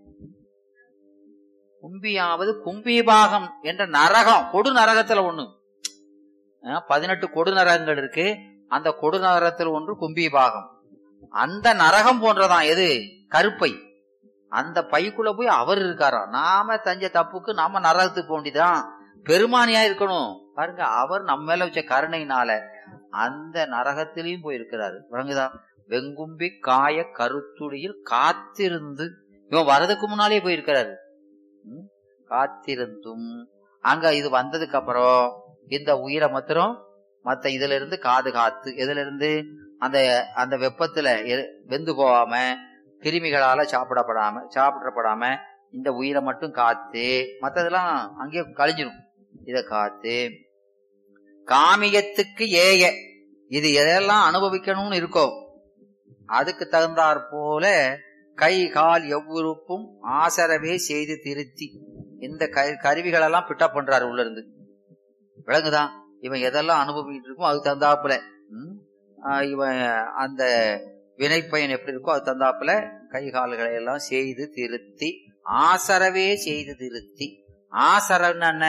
Speaker 4: கும்பியாவது கும்பிபாகம் என்ற நரகம் கொடு நரகத்துல ஒண்ணு அஹ் பதினெட்டு கொடு நரகங்கள் இருக்கு அந்த கொடு நரகத்தில் ஒன்று கும்பிபாகம் அந்த நரகம் போன்றதான் எது கருப்பை அந்த பைக்குள்ள போய் அவர் இருக்காராம் நாம தஞ்ச தப்புக்கு நாம நரகத்துக்கு போக வேண்டியதான் பெருமானியா இருக்கணும் பாருங்க அவர் நம்ம மேல வச்ச கருணையினால அந்த நரகத்திலையும் போய் இருக்கிறாரு விளங்குதா வெங்கும்பி காய கருத்துடியில் காத்திருந்து இவன் வரதுக்கு முன்னாலே போயிருக்கிறாரு ம்? காத்திருந்தும் அங்க இது வந்ததுக்கு அப்புறம் இந்த உயிரை மாத்திரம் மத்த இதுல இருந்து காது காத்து எதுல இருந்து அந்த அந்த வெப்பத்துல எ- வெந்து போகாம கிருமிகளால சாப்பிடப்படாம சாப்பிடப்படாம இந்த உயிரை மட்டும் காத்து மத்ததெல்லாம் அங்கேயே கழிஞ்சிடும் இத காத்து காமியத்துக்கு ஏய இது எதெல்லாம் அனுபவிக்கணும்னு இருக்கோ அதுக்கு தகுந்தாற் போல கை கால் எவ்வுறுப்பும் ஆசரவே செய்து திருத்தி இந்த க- கருவிகளெல்லாம் பிட்டப் பண்றாரு உள்ள இருந்து விளங்குதா இவன் எதெல்லாம் அனுபவிக்கிட்டு இருக்கோ அதுக்கு தகுந்தாப்புல ம்? ஆஹ் இவன் அந்த வினைப்பயன் எப்படி இருக்கோ அது தந்தாப்புல கை கால்களை எல்லாம் செய்து திருத்தி ஆசரவே செய்து திருத்தி ஆசரம்னு என்ன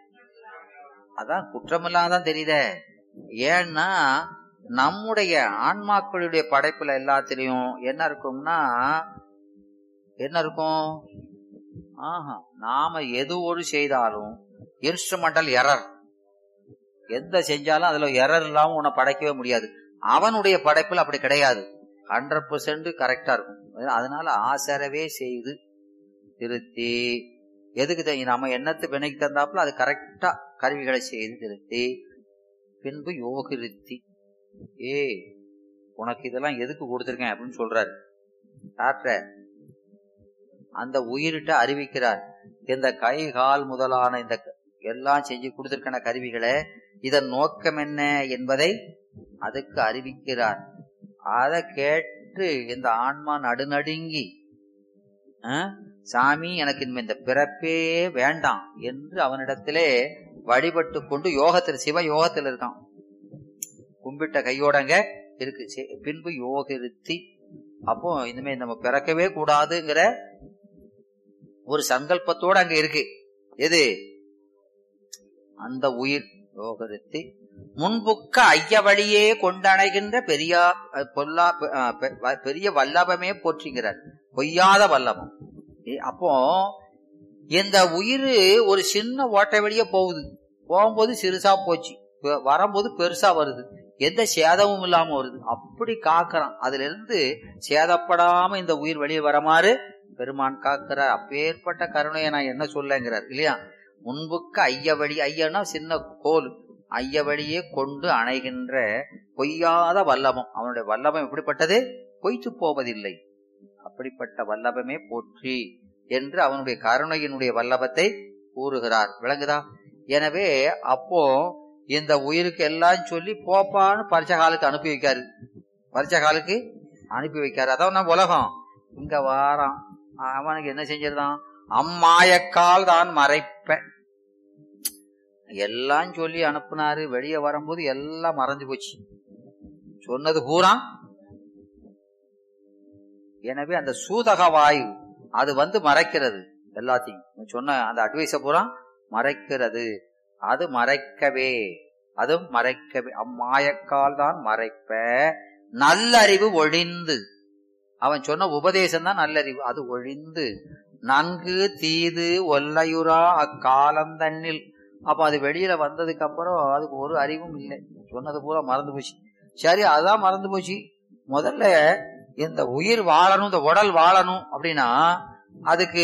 Speaker 4: அதான் குற்றமில்லாதான் தெரியுதே ஏன்னா நம்முடைய ஆன்மாக்களுடைய படைப்புல எல்லாத்திலையும் என்ன இருக்கும்னா என்ன இருக்கும் ஆஹா நாம எது ஒரு செய்தாலும் இன்ஸ்ட்ருமெண்டல் எரர் எந்த செஞ்சாலும் அதுல எரர் இல்லாம உன்னை படைக்கவே முடியாது அவனுடைய படைப்புல அப்படி கிடையாது ஹண்ட்ரட் பெர்சென்ட் கரெக்டா இருக்கும் அதனால ஆசரவே செய்து திருத்தி எதுக்கு தெரியும் நம்ம எண்ணத்து வினைக்கு தந்தாப்புல அது கரெக்டா கருவிகளை செய்து திருத்தி பின்பு யோகிருத்தி ஏ உனக்கு இதெல்லாம் எதுக்கு கொடுத்திருக்கேன் அப்படின்னு சொல்றாரு டாக்டர் அந்த உயிரிட்ட அறிவிக்கிறார் இந்த கை கால் முதலான இந்த க- எல்லாம் செஞ்சு கொடுத்திருக்கிற கருவிகளை இதன் நோக்கம் என்ன என்பதை அதுக்கு அறிவிக்கிறார் அதை கேட்டு இந்த ஆன்மா நடுநடுங்கி "ஆ, சாமி எனக்கு இனிமே இந்த பிறப்பே வேண்டாம் என்று அவனிடத்திலே வழிபட்டு கொண்டு யோகத்தில் சிவ யோகத்தில் இருக்கான் கும்பிட்ட கையோடங்க இருக்கு சி- பின்பு யோக இருத்தி அப்போ இனிமே நம்ம பிறக்கவே கூடாதுங்கிற ஒரு சங்கல்பத்தோட அங்க இருக்கு எது அந்த உயிர் யோகருத்தி முன்புக்க ஐய வழியே கொண்டணைகின்ற பெரியா அஹ், பொல்லா அஹ், பெ- வ- பெரிய வல்லபமே போற்றுகிறார் பொய்யாத வல்லபம் ஏ, அப்போ இந்த உயிர் ஒரு சின்ன ஓட்டை வழியே போகுது போகும்போது சிறுசா போச்சு வ- வரும்போது பெருசா வருது எந்த சேதமும் இல்லாம வருது அப்படி காக்குறான் அதுல இருந்து சேதப்படாம இந்த உயிர் வெளியே வரமாறு பெருமான் காக்கிறார் அப்பேற்பட்ட கருணையை நான் என்ன சொல்லங்கிறார் இல்லையா முன்புக்கு ஐய வழி ஐயனா சின்ன கோல் ஐய வழியே கொண்டு அணைகின்ற பொய்யாத வல்லபம் அவனுடைய வல்லபம் எப்படிப்பட்டது பொய்த்து போவதில்லை அப்படிப்பட்ட வல்லபமே போற்றி என்று அவனுடைய கருணையினுடைய வல்லபத்தை கூறுகிறார் விளங்குதா எனவே அப்போ இந்த உயிருக்கு எல்லாம் சொல்லி போப்பான்னு பரிச்சகாலுக்கு அனுப்பி வைக்காரு பரிச்சகாலுக்கு அனுப்பி வைக்காரு அதான் நம்ம உலகம் இங்க வாரான் அவனுக்கு என்ன செஞ்சிருந்தான் அம்மாயக்கால் தான் மறைப்ப எல்லாம் சொல்லி அனுப்புனாரு வெளியே வரும்போது எல்லாம் மறைஞ்சு போச்சு சொன்னது பூரா எனவே அந்த சூதக வாயு அது வந்து மறைக்கிறது எல்லாத்தையும் நீ சொன்ன அந்த அட்வைஸ பூரா மறைக்கிறது அது மறைக்கவே அது மறைக்கவே அம்மாயக்கால் தான் மறைப்ப நல்லறிவு ஒழிந்து அவன் சொன்ன உபதேசம் தான் நல்லறிவு அது ஒழிந்து நன்கு தீது ஒல்லையுறா அக்காலந்தன்னில் அப்ப அது வெளியில வந்ததுக்கு அப்புறம் அதுக்கு ஒரு அறிவும் இல்லை சொன்னது பூரா மறந்து போச்சு சரி அதான் மறந்து போச்சு முதல்ல இந்த உயிர் வாழணும் இந்த உடல் வாழணும் அப்படின்னா அதுக்கு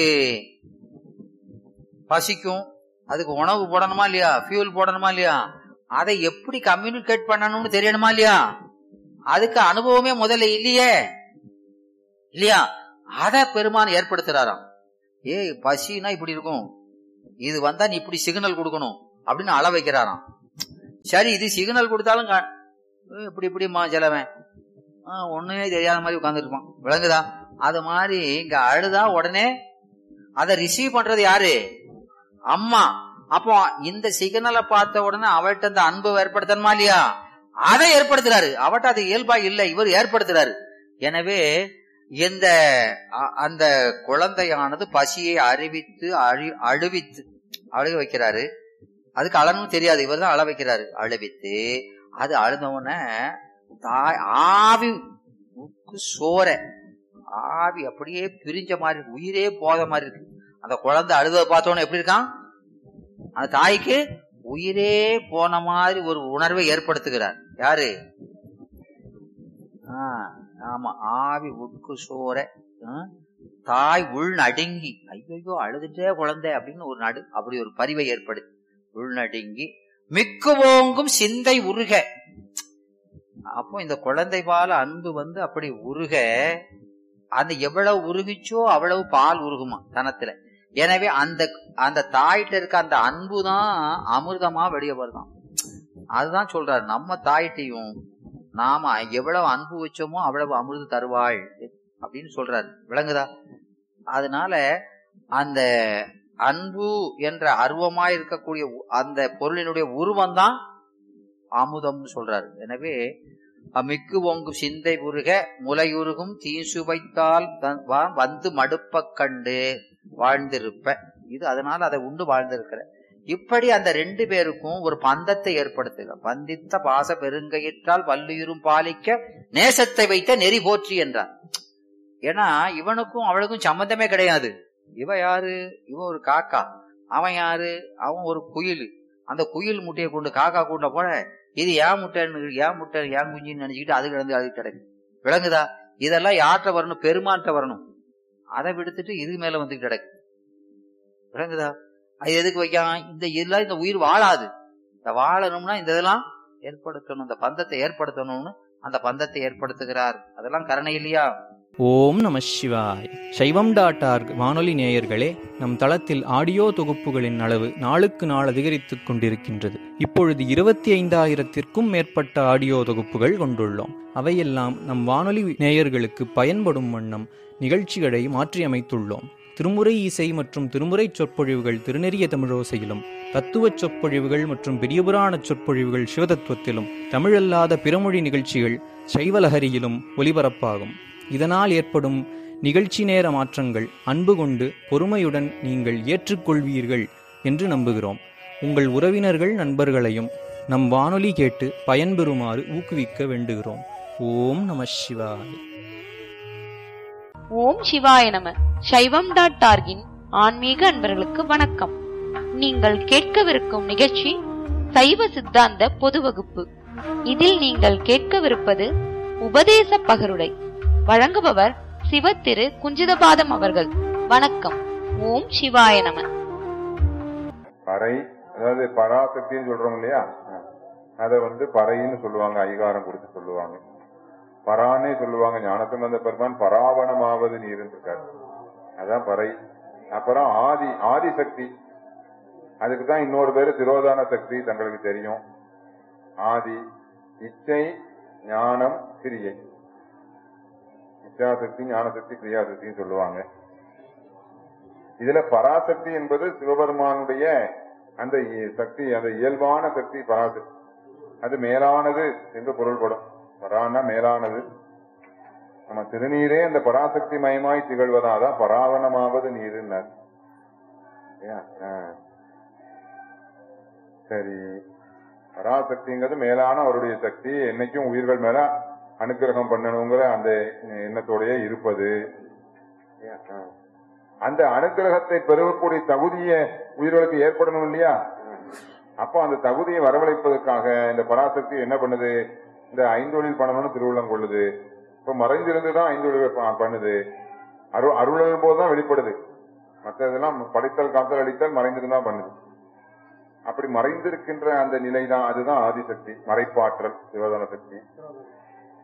Speaker 4: பசிக்கும் அதுக்கு உணவு போடணுமா இல்லையா ஃபியூல் போடணுமா இல்லையா அதை எப்படி கம்யூனிகேட் பண்ணணும்னு தெரியணுமா இல்லையா அதுக்கு அனுபவமே முதல்ல இல்லையே இல்லையா அத பெருமான் ஏற்படுத்துறாராம் ஏய் பசினா இப்படி இருக்கும் இது வந்தா நீ இப்படி சிக்னல் கொடுக்கணும் அப்படின்னு அள வைக்கிறாராம் சரி இது சிக்னல் கொடுத்தாலும் கா- ஏய், இப்படி இப்படிமா செலவன் ஆஹ், ஒண்ணுமே தெரியாத மாதிரி உட்காந்துருப்பான் விளங்குதா அது மாதிரி இங்க அழுதா உடனே அதை ரிசீவ் பண்றது யாரு அம்மா அப்போ இந்த சிக்னலை பார்த்த உடனே அவள்கிட்ட அந்த அன்பு ஏற்படுத்தணுமா இல்லையா அதை ஏற்படுத்துறாரு அவட்ட அது இயல்பா இல்ல இவர் ஏற்படுத்துறாரு எனவே இந்த அ- அந்த குழந்தையானது பசியை அறிவித்து அழி அழுவித்து அழுக வைக்கிறாரு அதுக்கு அழனும் தெரியாது இவர் தான் அழ வைக்கிறாரு அழுவித்து அது அழுத உடனே தாய் ஆவி உக்கு சோற ஆவி அப்படியே பிரிஞ்ச மாதிரி இருக்கு. உயிரே போத மாதிரி இருக்கு அந்த குழந்தை அழுத பார்த்தோன்னே எப்படி இருக்கான் அந்த தாய்க்கு உயிரே போன மாதிரி ஒரு உணர்வை ஏற்படுத்துகிறார் யாரு ஆ, ஆமா ஆவி உட்கு சோர ஆ, தாய் உள் நடுங்கி ஐயோ அழுதுட்டே குழந்தை அப்படின்னு ஒரு நடு அப்படி ஒரு பரிவை ஏற்படுத்தி உள் நடுங்கி மிக்கு ஓங்கும் சிந்தை உருக அப்போ இந்த குழந்தை பால அன்பு வந்து அப்படி உருக அந்த எவ்வளவு உருகிச்சோ அவ்வளவு பால் உருகுமா தனத்துல எனவே அந்த அந்த தாயிட்ட இருக்க அந்த அன்பு தான் அமிர்தமா வெளியே வருதாம் அதுதான் சொல்றாரு நம்ம தாயிட்டையும் நாம எவ்வளவு அன்பு வச்சோமோ அவ்வளவு அமிர்து தருவாள் அப்படின்னு சொல்றாரு விளங்குதா அதனால அந்த அன்பு என்ற அருவமா இருக்கக்கூடிய உ- அந்த பொருளினுடைய உருவம் தான் அமுதம்னு சொல்றாரு எனவே மிக்கு ஒங்கும் சிந்தை உருக முலையுருகும் தீசு வைத்தால் தன் வா- வந்து மடுப்பக் கண்டு வாழ்ந்திருப்ப இது அதனால அதை உண்டு வாழ்ந்திருக்கிற இப்படி அந்த ரெண்டு பேருக்கும் ஒரு பந்தத்தை ஏற்படுத்துக பந்தித்த பாச பெருங்கையிற்றால் வல்லுயிரும் பாலிக்க நேசத்தை வைத்த நெறி போற்றி என்றார் ஏன்னா இவனுக்கும் அவளுக்கும் சம்பந்தமே கிடையாது இவ யாரு இவ ஒரு காக்கா அவன் யாரு அவன் ஒரு குயில் அந்த குயில் முட்டையை கொண்டு காக்கா கூண்ட போல இது ஏன் முட்டைன்னு ஏன் முட்டை ஏன் குஞ்சின்னு நினைச்சுக்கிட்டு அது கிடந்து அது கிடக்கு விளங்குதா இதெல்லாம் யார்கிட்ட வரணும் பெருமான்கிட்ட வரணும் அதை விடுத்துட்டு இது மேல வந்து கிடக்கு விளங்குதா அது எதுக்கு வைக்காம இந்த இதெல்லாம் இந்த உயிர் வாழாது இந்த வாழணும்னா இந்த இதெல்லாம் ஏற்படுத்தணும் இந்த பந்தத்தை ஏற்படுத்தணும்னு அந்த பந்தத்தை ஏற்படுத்துகிறார் அதெல்லாம் கருணை இல்லையா
Speaker 5: ஓம் நம சிவாய் சைவம் டாட் ஆர்க் வானொலி நேயர்களே நம் தளத்தில் ஆடியோ தொகுப்புகளின் அளவு நாளுக்கு நாள் அதிகரித்துக் கொண்டிருக்கின்றது இப்பொழுது இருபத்தி ஐந்தாயிரத்திற்கும் மேற்பட்ட ஆடியோ தொகுப்புகள் கொண்டுள்ளோம் அவையெல்லாம் நம் வானொலி நேயர்களுக்கு பயன்படும் வண்ணம் நிகழ்ச்சிகளை மாற்றியமைத்துள்ளோம் திருமுறை இசை மற்றும் திருமுறை சொற்பொழிவுகள் திருநெறிய தமிழோசையிலும் தத்துவச் சொற்பொழிவுகள் மற்றும் பெரியபுராண சொற்பொழிவுகள் சிவதத்துவத்திலும் தமிழல்லாத பிறமொழி நிகழ்ச்சிகள் சைவலஹரியிலும் ஒலிபரப்பாகும் இதனால் ஏற்படும் நிகழ்ச்சி நேர மாற்றங்கள் அன்பு கொண்டு பொறுமையுடன் நீங்கள் ஏற்றுக்கொள்வீர்கள் என்று நம்புகிறோம் உங்கள் உறவினர்கள் நண்பர்களையும் நம் வானொலி கேட்டு பயன்பெறுமாறு ஊக்குவிக்க வேண்டுகிறோம் ஓம் நம சிவாய
Speaker 6: ஓம் சிவாய நம சைவம் டாட் டார்கின் ஆன்மீக அன்பர்களுக்கு வணக்கம் நீங்கள் கேட்கவிருக்கும் நிகழ்ச்சி சைவ சித்தாந்த பொது வகுப்பு இதில் நீங்கள் கேட்கவிருப்பது உபதேச பகருடை வழங்குபவர் சிவ திரு குஞ்சிதபாதம் அவர்கள் வணக்கம் ஓம் சிவாய நம
Speaker 7: பறை அதாவது பராசக்தின்னு சொல்றோம் இல்லையா அதை வந்து பறைன்னு சொல்லுவாங்க ஐகாரம் கொடுத்து சொல்லுவாங்க பரானே சொல்லுவாங்க ஞானசம்பந்த பெருமான் பராவணமாவது நீருன்னு இருக்காரு அதான் பறை அப்புறம் ஆதி ஆதிசக்தி அதுக்கு தான் இன்னொரு பேரு திரோதான சக்தி தங்களுக்கு தெரியும் ஆதி இச்சை ஞானம் கிரியை இச்சாசக்தி ஞானசக்தி கிரியாசக்தின்னு சொல்லுவாங்க இதுல பராசக்தி என்பது சிவபெருமானுடைய அந்த இ- சக்தி அந்த இயல்பான சக்தி பராசக்தி அது மேலானது என்று பொருள்படும் பரானா மேலானது நம்ம திருநீரே அந்த பராசக்தி மயமாய் திகழ்வதா அதான் பராவணமாவது நீருன்னார் இல்லையா? ஆ. சரி பராசக்திங்கிறது மேலான அவருடைய சக்தி என்னைக்கும் உயிர்கள் மேல அனுக்கிரகம் பண்ணணுங்கிற அந்த எண்ணத்தோடயே இருப்பது இல்லையா? ஆ. அந்த அனுக்கிரகத்தை பெருகக்கூடிய தகுதியை உயிர்களுக்கு ஏற்படணும் இல்லையா அப்போ அந்த தகுதியை வரவழைப்பதற்காக இந்த பராசக்தி என்ன பண்ணுது இந்த ஐந்தொழில் பண்ணணும்னு திருவுள்ளம் கொள்ளுது இப்ப மறைந்திருந்துதான் ஐந்தொழில் ப- பண்ணுது அரு அருள் போதுதான் வெளிப்படுது மற்றதெல்லாம் படைத்தல் காத்தல் அடித்தல் மறைந்திருந்தான் பண்ணுது அப்படி மறைந்திருக்கின்ற அந்த நிலைதான் அதுதான் ஆதிசக்தி மறைப்பாற்றல் சிவதான சக்தி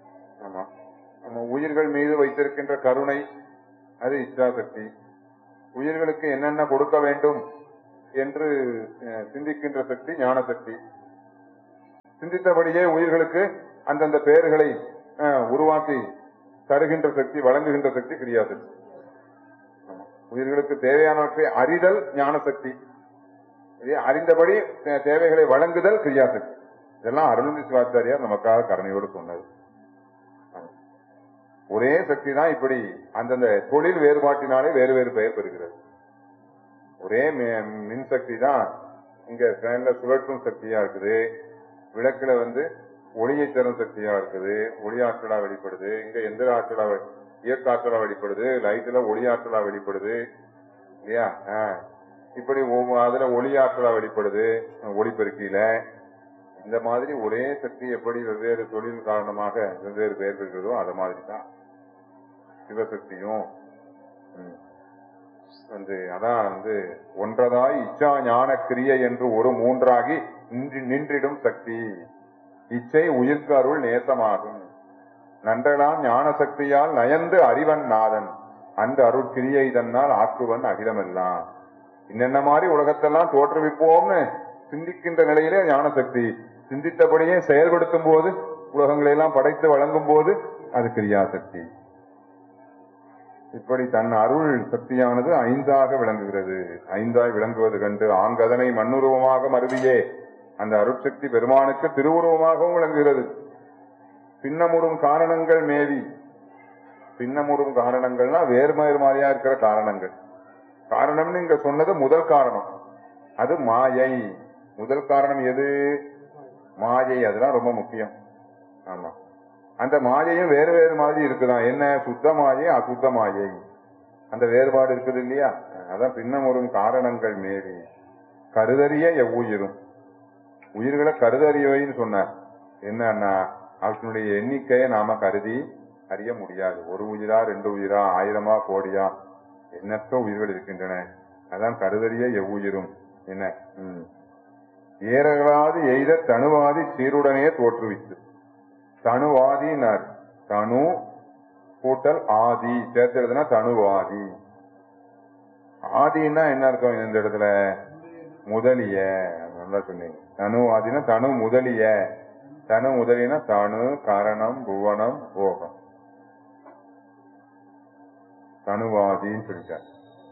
Speaker 7: ஆமா நம்ம உயிர்கள் மீது வைத்திருக்கின்ற கருணை அது இச்சாசக்தி உயிர்களுக்கு என்னென்ன கொடுக்க வேண்டும் என்று அஹ், சிந்திக்கின்ற சக்தி ஞான சக்தி சிந்தித்தபடியே உயிர்களுக்கு அந்தந்த பெயர்களை அஹ், உருவாக்கி தருகின்ற சக்தி வழங்குகின்ற சக்தி கிரியாசக்தி ஆமா. உயிர்களுக்கு தேவையானவற்றை அறிதல் ஞான சக்தி இதே அறிந்தபடி தே- தேவைகளை வழங்குதல் கிரியாசக்தி இதெல்லாம் அருள்ந்தி சிவாச்சாரியார் நமக்காக கருணையோடு சொன்னது ஆமா. ஒரே சக்தி தான் இப்படி அந்தந்த தொழில் வேறுபாட்டினாலே வேறு வேறு பெயர் பெறுகிறது ஒரே மி- மின்சக்தி தான் இங்க ஃபேன்ல சுழற்றும் சக்தியா இருக்குது விளக்குல வந்து ஒளியை தரும் சக்தியா இருக்குது ஒளி ஆற்றலா வெளிப்படுது இங்க எந்திர ஆற்றலா வெ- இயக்க ஆற்றலா வெளிப்படுது லைட்ல ஒளி ஆற்றலா வெளிப்படுது இல்லையா ஆ. இப்படி ஒவ்வொரு- அதுல ஒளி ஆற்றலா வெளிப்படுது ஒளிபெருக்கியில இந்த மாதிரி ஒரே சக்தி எப்படி வெவ்வேறு தொழில் காரணமாக வெவ்வேறு பெயர் பெறுகிறதோ அது மாதிரி தான் சிவசக்தியும் ம், வந்து அதான் வந்து ஒன்றதாய் இச்சா ஞான கிரியை என்று ஒரு மூன்றாகி நின்று- நின்றிடும் சக்தி இச்சை உயிர்க்கு அருள் நேசமாகும் நன்றலாம் ஞான சக்தியால் நயந்து அறிவன் நாதன் அந்த அருள் கிரியை தன்னால் ஆக்குவன் அகிலமெல்லாம் என்னென்ன மாதிரி உலகத்தெல்லாம் தோற்றுவிப்போம்னு சிந்திக்கின்ற நிலையிலே ஞான சக்தி சிந்தித்தபடியே செயல்படுத்தும் போது உலகங்களை எல்லாம் படைத்து வழங்கும் போது அது கிரியாசக்தி இப்படி தன் அருள் சக்தியானது ஐந்தாக விளங்குகிறது ஐந்தாய் விளங்குவது கண்டு ஆங்கதனை மண்ணுருவமாக மருவியே அந்த அருட்சக்தி பெருமானுக்கு திருவுருவமாகவும் விளங்குகிறது பின்னமுறும் காரணங்கள் மேவி பின்னமுறும் காரணங்கள்னா வேறு வேறு மாதிரியா இருக்கிற காரணங்கள் காரணம்னு இங்க சொன்னது முதல் காரணம் அது மாயை முதல் காரணம் எது மாயை அதெல்லாம் ரொம்ப முக்கியம் ஆமா அந்த மாயையும் வேறு வேறு மாதிரி இருக்குதான் என்ன சுத்த மாயை அசுத்த மாயை அந்த வேறுபாடு இருக்குது இல்லையா அதான் பின்னமுறும் காரணங்கள் மேவி கருதறிய எவ்வுயிரும் உயிர்களை கருதறியவைன்னு சொன்னார் என்னன்னா அவற்றினுடைய எண்ணிக்கையை நாம கருதி அறிய முடியாது ஒரு உயிரா ரெண்டு உயிரா ஆயிரமா கோடியா எண்ணற்ற உயிர்கள் இருக்கின்றன அதான் கருதறிய எவ்வுயிரும் என்ன ம். ஏறகளாது எய்த தனுவாதி சீருடனே தோற்றுவித்து தனுவாதினார் தனு கூட்டல் ஆதி சேர்த்து எழுதுனா தனுவாதி ஆதின்னா என்ன அர்த்தம் இந்த இடத்துல முதலிய நல்லா சொன்னீங்க தனுவாதினா தனு முதலிய தனு முதலினா தனு காரணம் புவனம் போகம் தனுவாதின்னு சொல்லிட்டார்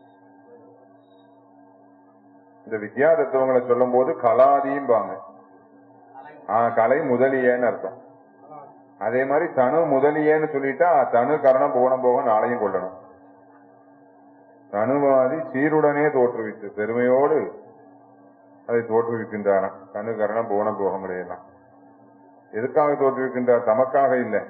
Speaker 7: இந்த வித்யா தத்துவங்களை சொல்லும் போது கலாதிம்பாங்க ஆஹ் கலை முதலியன்னு அர்த்தம் அதே மாதிரி தனு முதலியன்னு சொல்லிட்டா தனு கரணம் புவனம் போகம் நாளையும் கொள்ளணும் தனுவாதி சீருடனே தோற்றுவித்து பெருமையோடு அதை தோற்றுவிக்கின்றாராம் தனு கரணம் புவனம் போகங்களை எல்லாம் எதுக்காக தோற்றுவிக்கின்றார் தமக்காக இல்லை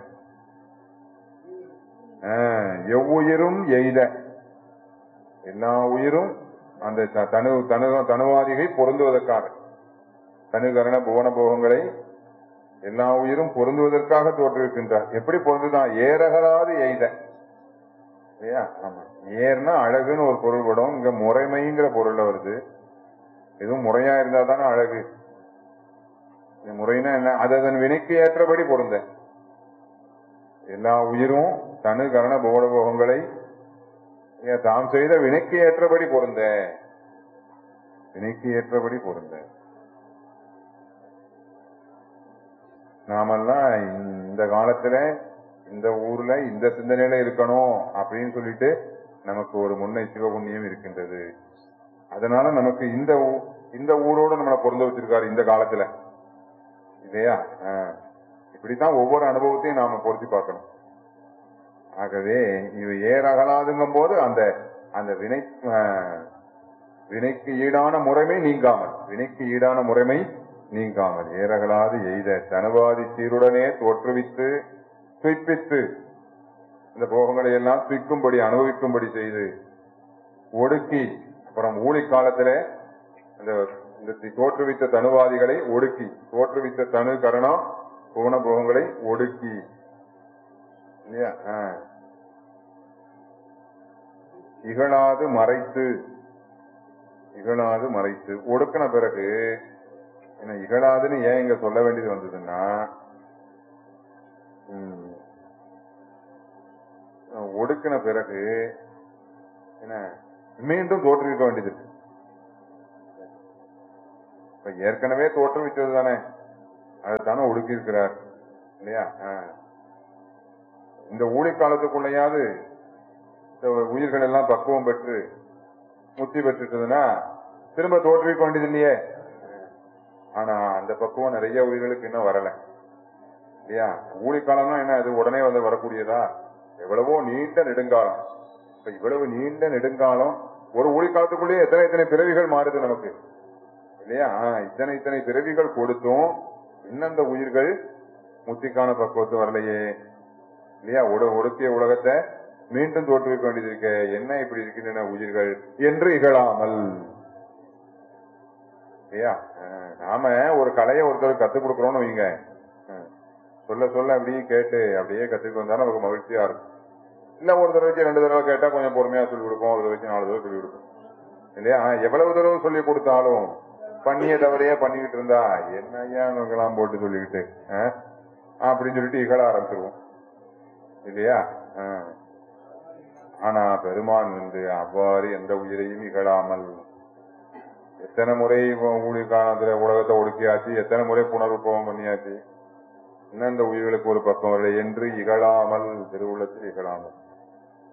Speaker 7: ஆஹ், எவ்வுயிரும் எய்த எல்லா உயிரும் அந்த த- தனு தனு தனுவாதிகை பொருந்துவதற்காக தனு கரண புவன போகங்களை எல்லா உயிரும் பொருந்துவதற்காக தோற்றுவிக்கின்றார் எப்படி பொருந்துதான் ஏறகலாது எய்த இல்லையா ஆமா ஏர்னா அழகுன்னு ஒரு பொருள் படும் இங்க முறைமைங்கிற பொருள்ல வருது எதுவும் முறையா இருந்தா தானே அழகு இந்த முறைனா என்ன அது அதன் வினைக்கு ஏற்றபடி பொருந்த எல்லா உயிரும் தனு கரண போட போகங்களை ஏன் தாம் செய்த வினைக்கு ஏற்றபடி பொருந்த வினைக்கு ஏற்றபடி பொருந்த நாமெல்லாம் இந்த காலத்துல இந்த ஊர்ல இந்த சிந்தனையில இருக்கணும் அப்படின்னு சொல்லிட்டு நமக்கு ஒரு முன்னை சிவபுண்ணியம் இருக்கின்றது அதனால நமக்கு இந்த ஊ- இந்த ஊரோட நம்மளை பொருந்த வச்சிருக்காரு இந்த காலத்துல இல்லையா ஆ. இப்படித்தான் ஒவ்வொரு அனுபவத்தையும் நாம பொருத்தி பார்க்கணும் ஆகவே இவை ஏறகலாதுங்கும் போது அந்த அந்த வினை ஆ, வினைக்கு ஈடான முறைமை நீங்காமல் வினைக்கு ஈடான முறைமை நீங்காமல் ஏறகலாது எய்த தனுவாதி சீருடனே தோற்றுவித்து துய்ப்பித்து இந்த போகங்களை எல்லாம் துய்க்கும்படி அனுபவிக்கும்படி செய்து ஒடுக்கி அப்புறம் ஊழி காலத்திலே அந்த இந்த தி- தோற்றுவித்த தனுவாதிகளை ஒடுக்கி தோற்றுவித்த தனு கரணம் புவன போகங்களை ஒடுக்கி இல்லையா ஆ. இகழாது மறைத்து இகழாது மறைத்து ஒடுக்கின பிறகு என்ன இகழாதுன்னு ஏன் இங்க சொல்ல வேண்டியது வந்ததுன்னா ம், ஒடுக்கின பிறகு என்ன மீண்டும் தோற்றுவிக்க வேண்டியது இருக்கு. இப்ப ஏற்கனவே தோற்றுவித்தது தானே அதுதானே ஒடுக்கி இருக்கிறார் இல்லையா ஆ. இந்த ஊழி காலத்துக்குள்ளையாவது இந்த உயிர்கள் எல்லாம் பக்குவம் பெற்று முத்தி பெற்றுட்டதுன்னா திரும்ப தோற்றுவிக்க வேண்டியது இல்லையே ஆனா அந்த பக்குவம் நிறைய உயிர்களுக்கு இன்னும் வரல இல்லையா ஊழி காலம்னா என்ன அது உடனே வந்து வரக்கூடியதா எவ்வளவோ நீண்ட நெடுங்காலம் இப்ப இவ்வளவு நீண்ட நெடுங்காலம் ஒரு ஊழி காலத்துக்குள்ளேயே எத்தனை எத்தனை பிறவிகள் மாறுது நமக்கு இல்லையா ஆ, இத்தனை இத்தனை பிறவிகள் கொடுத்தும் இன்னும் அந்த உயிர்கள் முத்திக்கான பக்குவத்து வரலையே இல்லையா ஒடு- ஒடுக்கிய உலகத்தை மீண்டும் தோற்றுவிக்க வேண்டியது இருக்க என்ன இப்படி இருக்கின்றன உயிர்கள் என்று இகழாமல் இல்லையா அஹ், நாம ஒரு கலையை ஒருத்தருக்கு கத்துக் கொடுக்குறோம்னு வைங்க அஹ், சொல்ல சொல்ல அப்படியே கேட்டு அப்படியே கத்துக்கு வந்தா நமக்கு மகிழ்ச்சியா இருக்கும் இல்ல ஒரு தடவைக்கு ரெண்டு தடவை கேட்டா கொஞ்சம் பொறுமையா சொல்லி கொடுப்போம் ஒரு தடவைக்கு நாலு தடவை சொல்லி கொடுப்போம் இல்லையா அஹ், எவ்வளவு தடவை சொல்லி கொடுத்தாலும் பண்ணிய தவறையே பண்ணிக்கிட்டு இருந்தா என்ன ஐயா இவங்கெல்லாம் போட்டு சொல்லிக்கிட்டு அஹ், அப்படின்னு சொல்லிட்டு இகழ ஆரம்பிச்சிருவோம் இல்லையா அஹ். ஆனா பெருமான் வந்து அவ்வாறு எந்த உயிரையும் இகழாமல் எத்தனை முறை ஊழி காலத்துல உலகத்தை ஒடுக்கியாச்சு எத்தனை முறை புனருப்பவம் பண்ணியாச்சு இன்னும் இந்த உயிர்களுக்கு ஒரு பக்கம் வரலை என்று இகழாமல் திருவுள்ளத்தில் இகழாமல்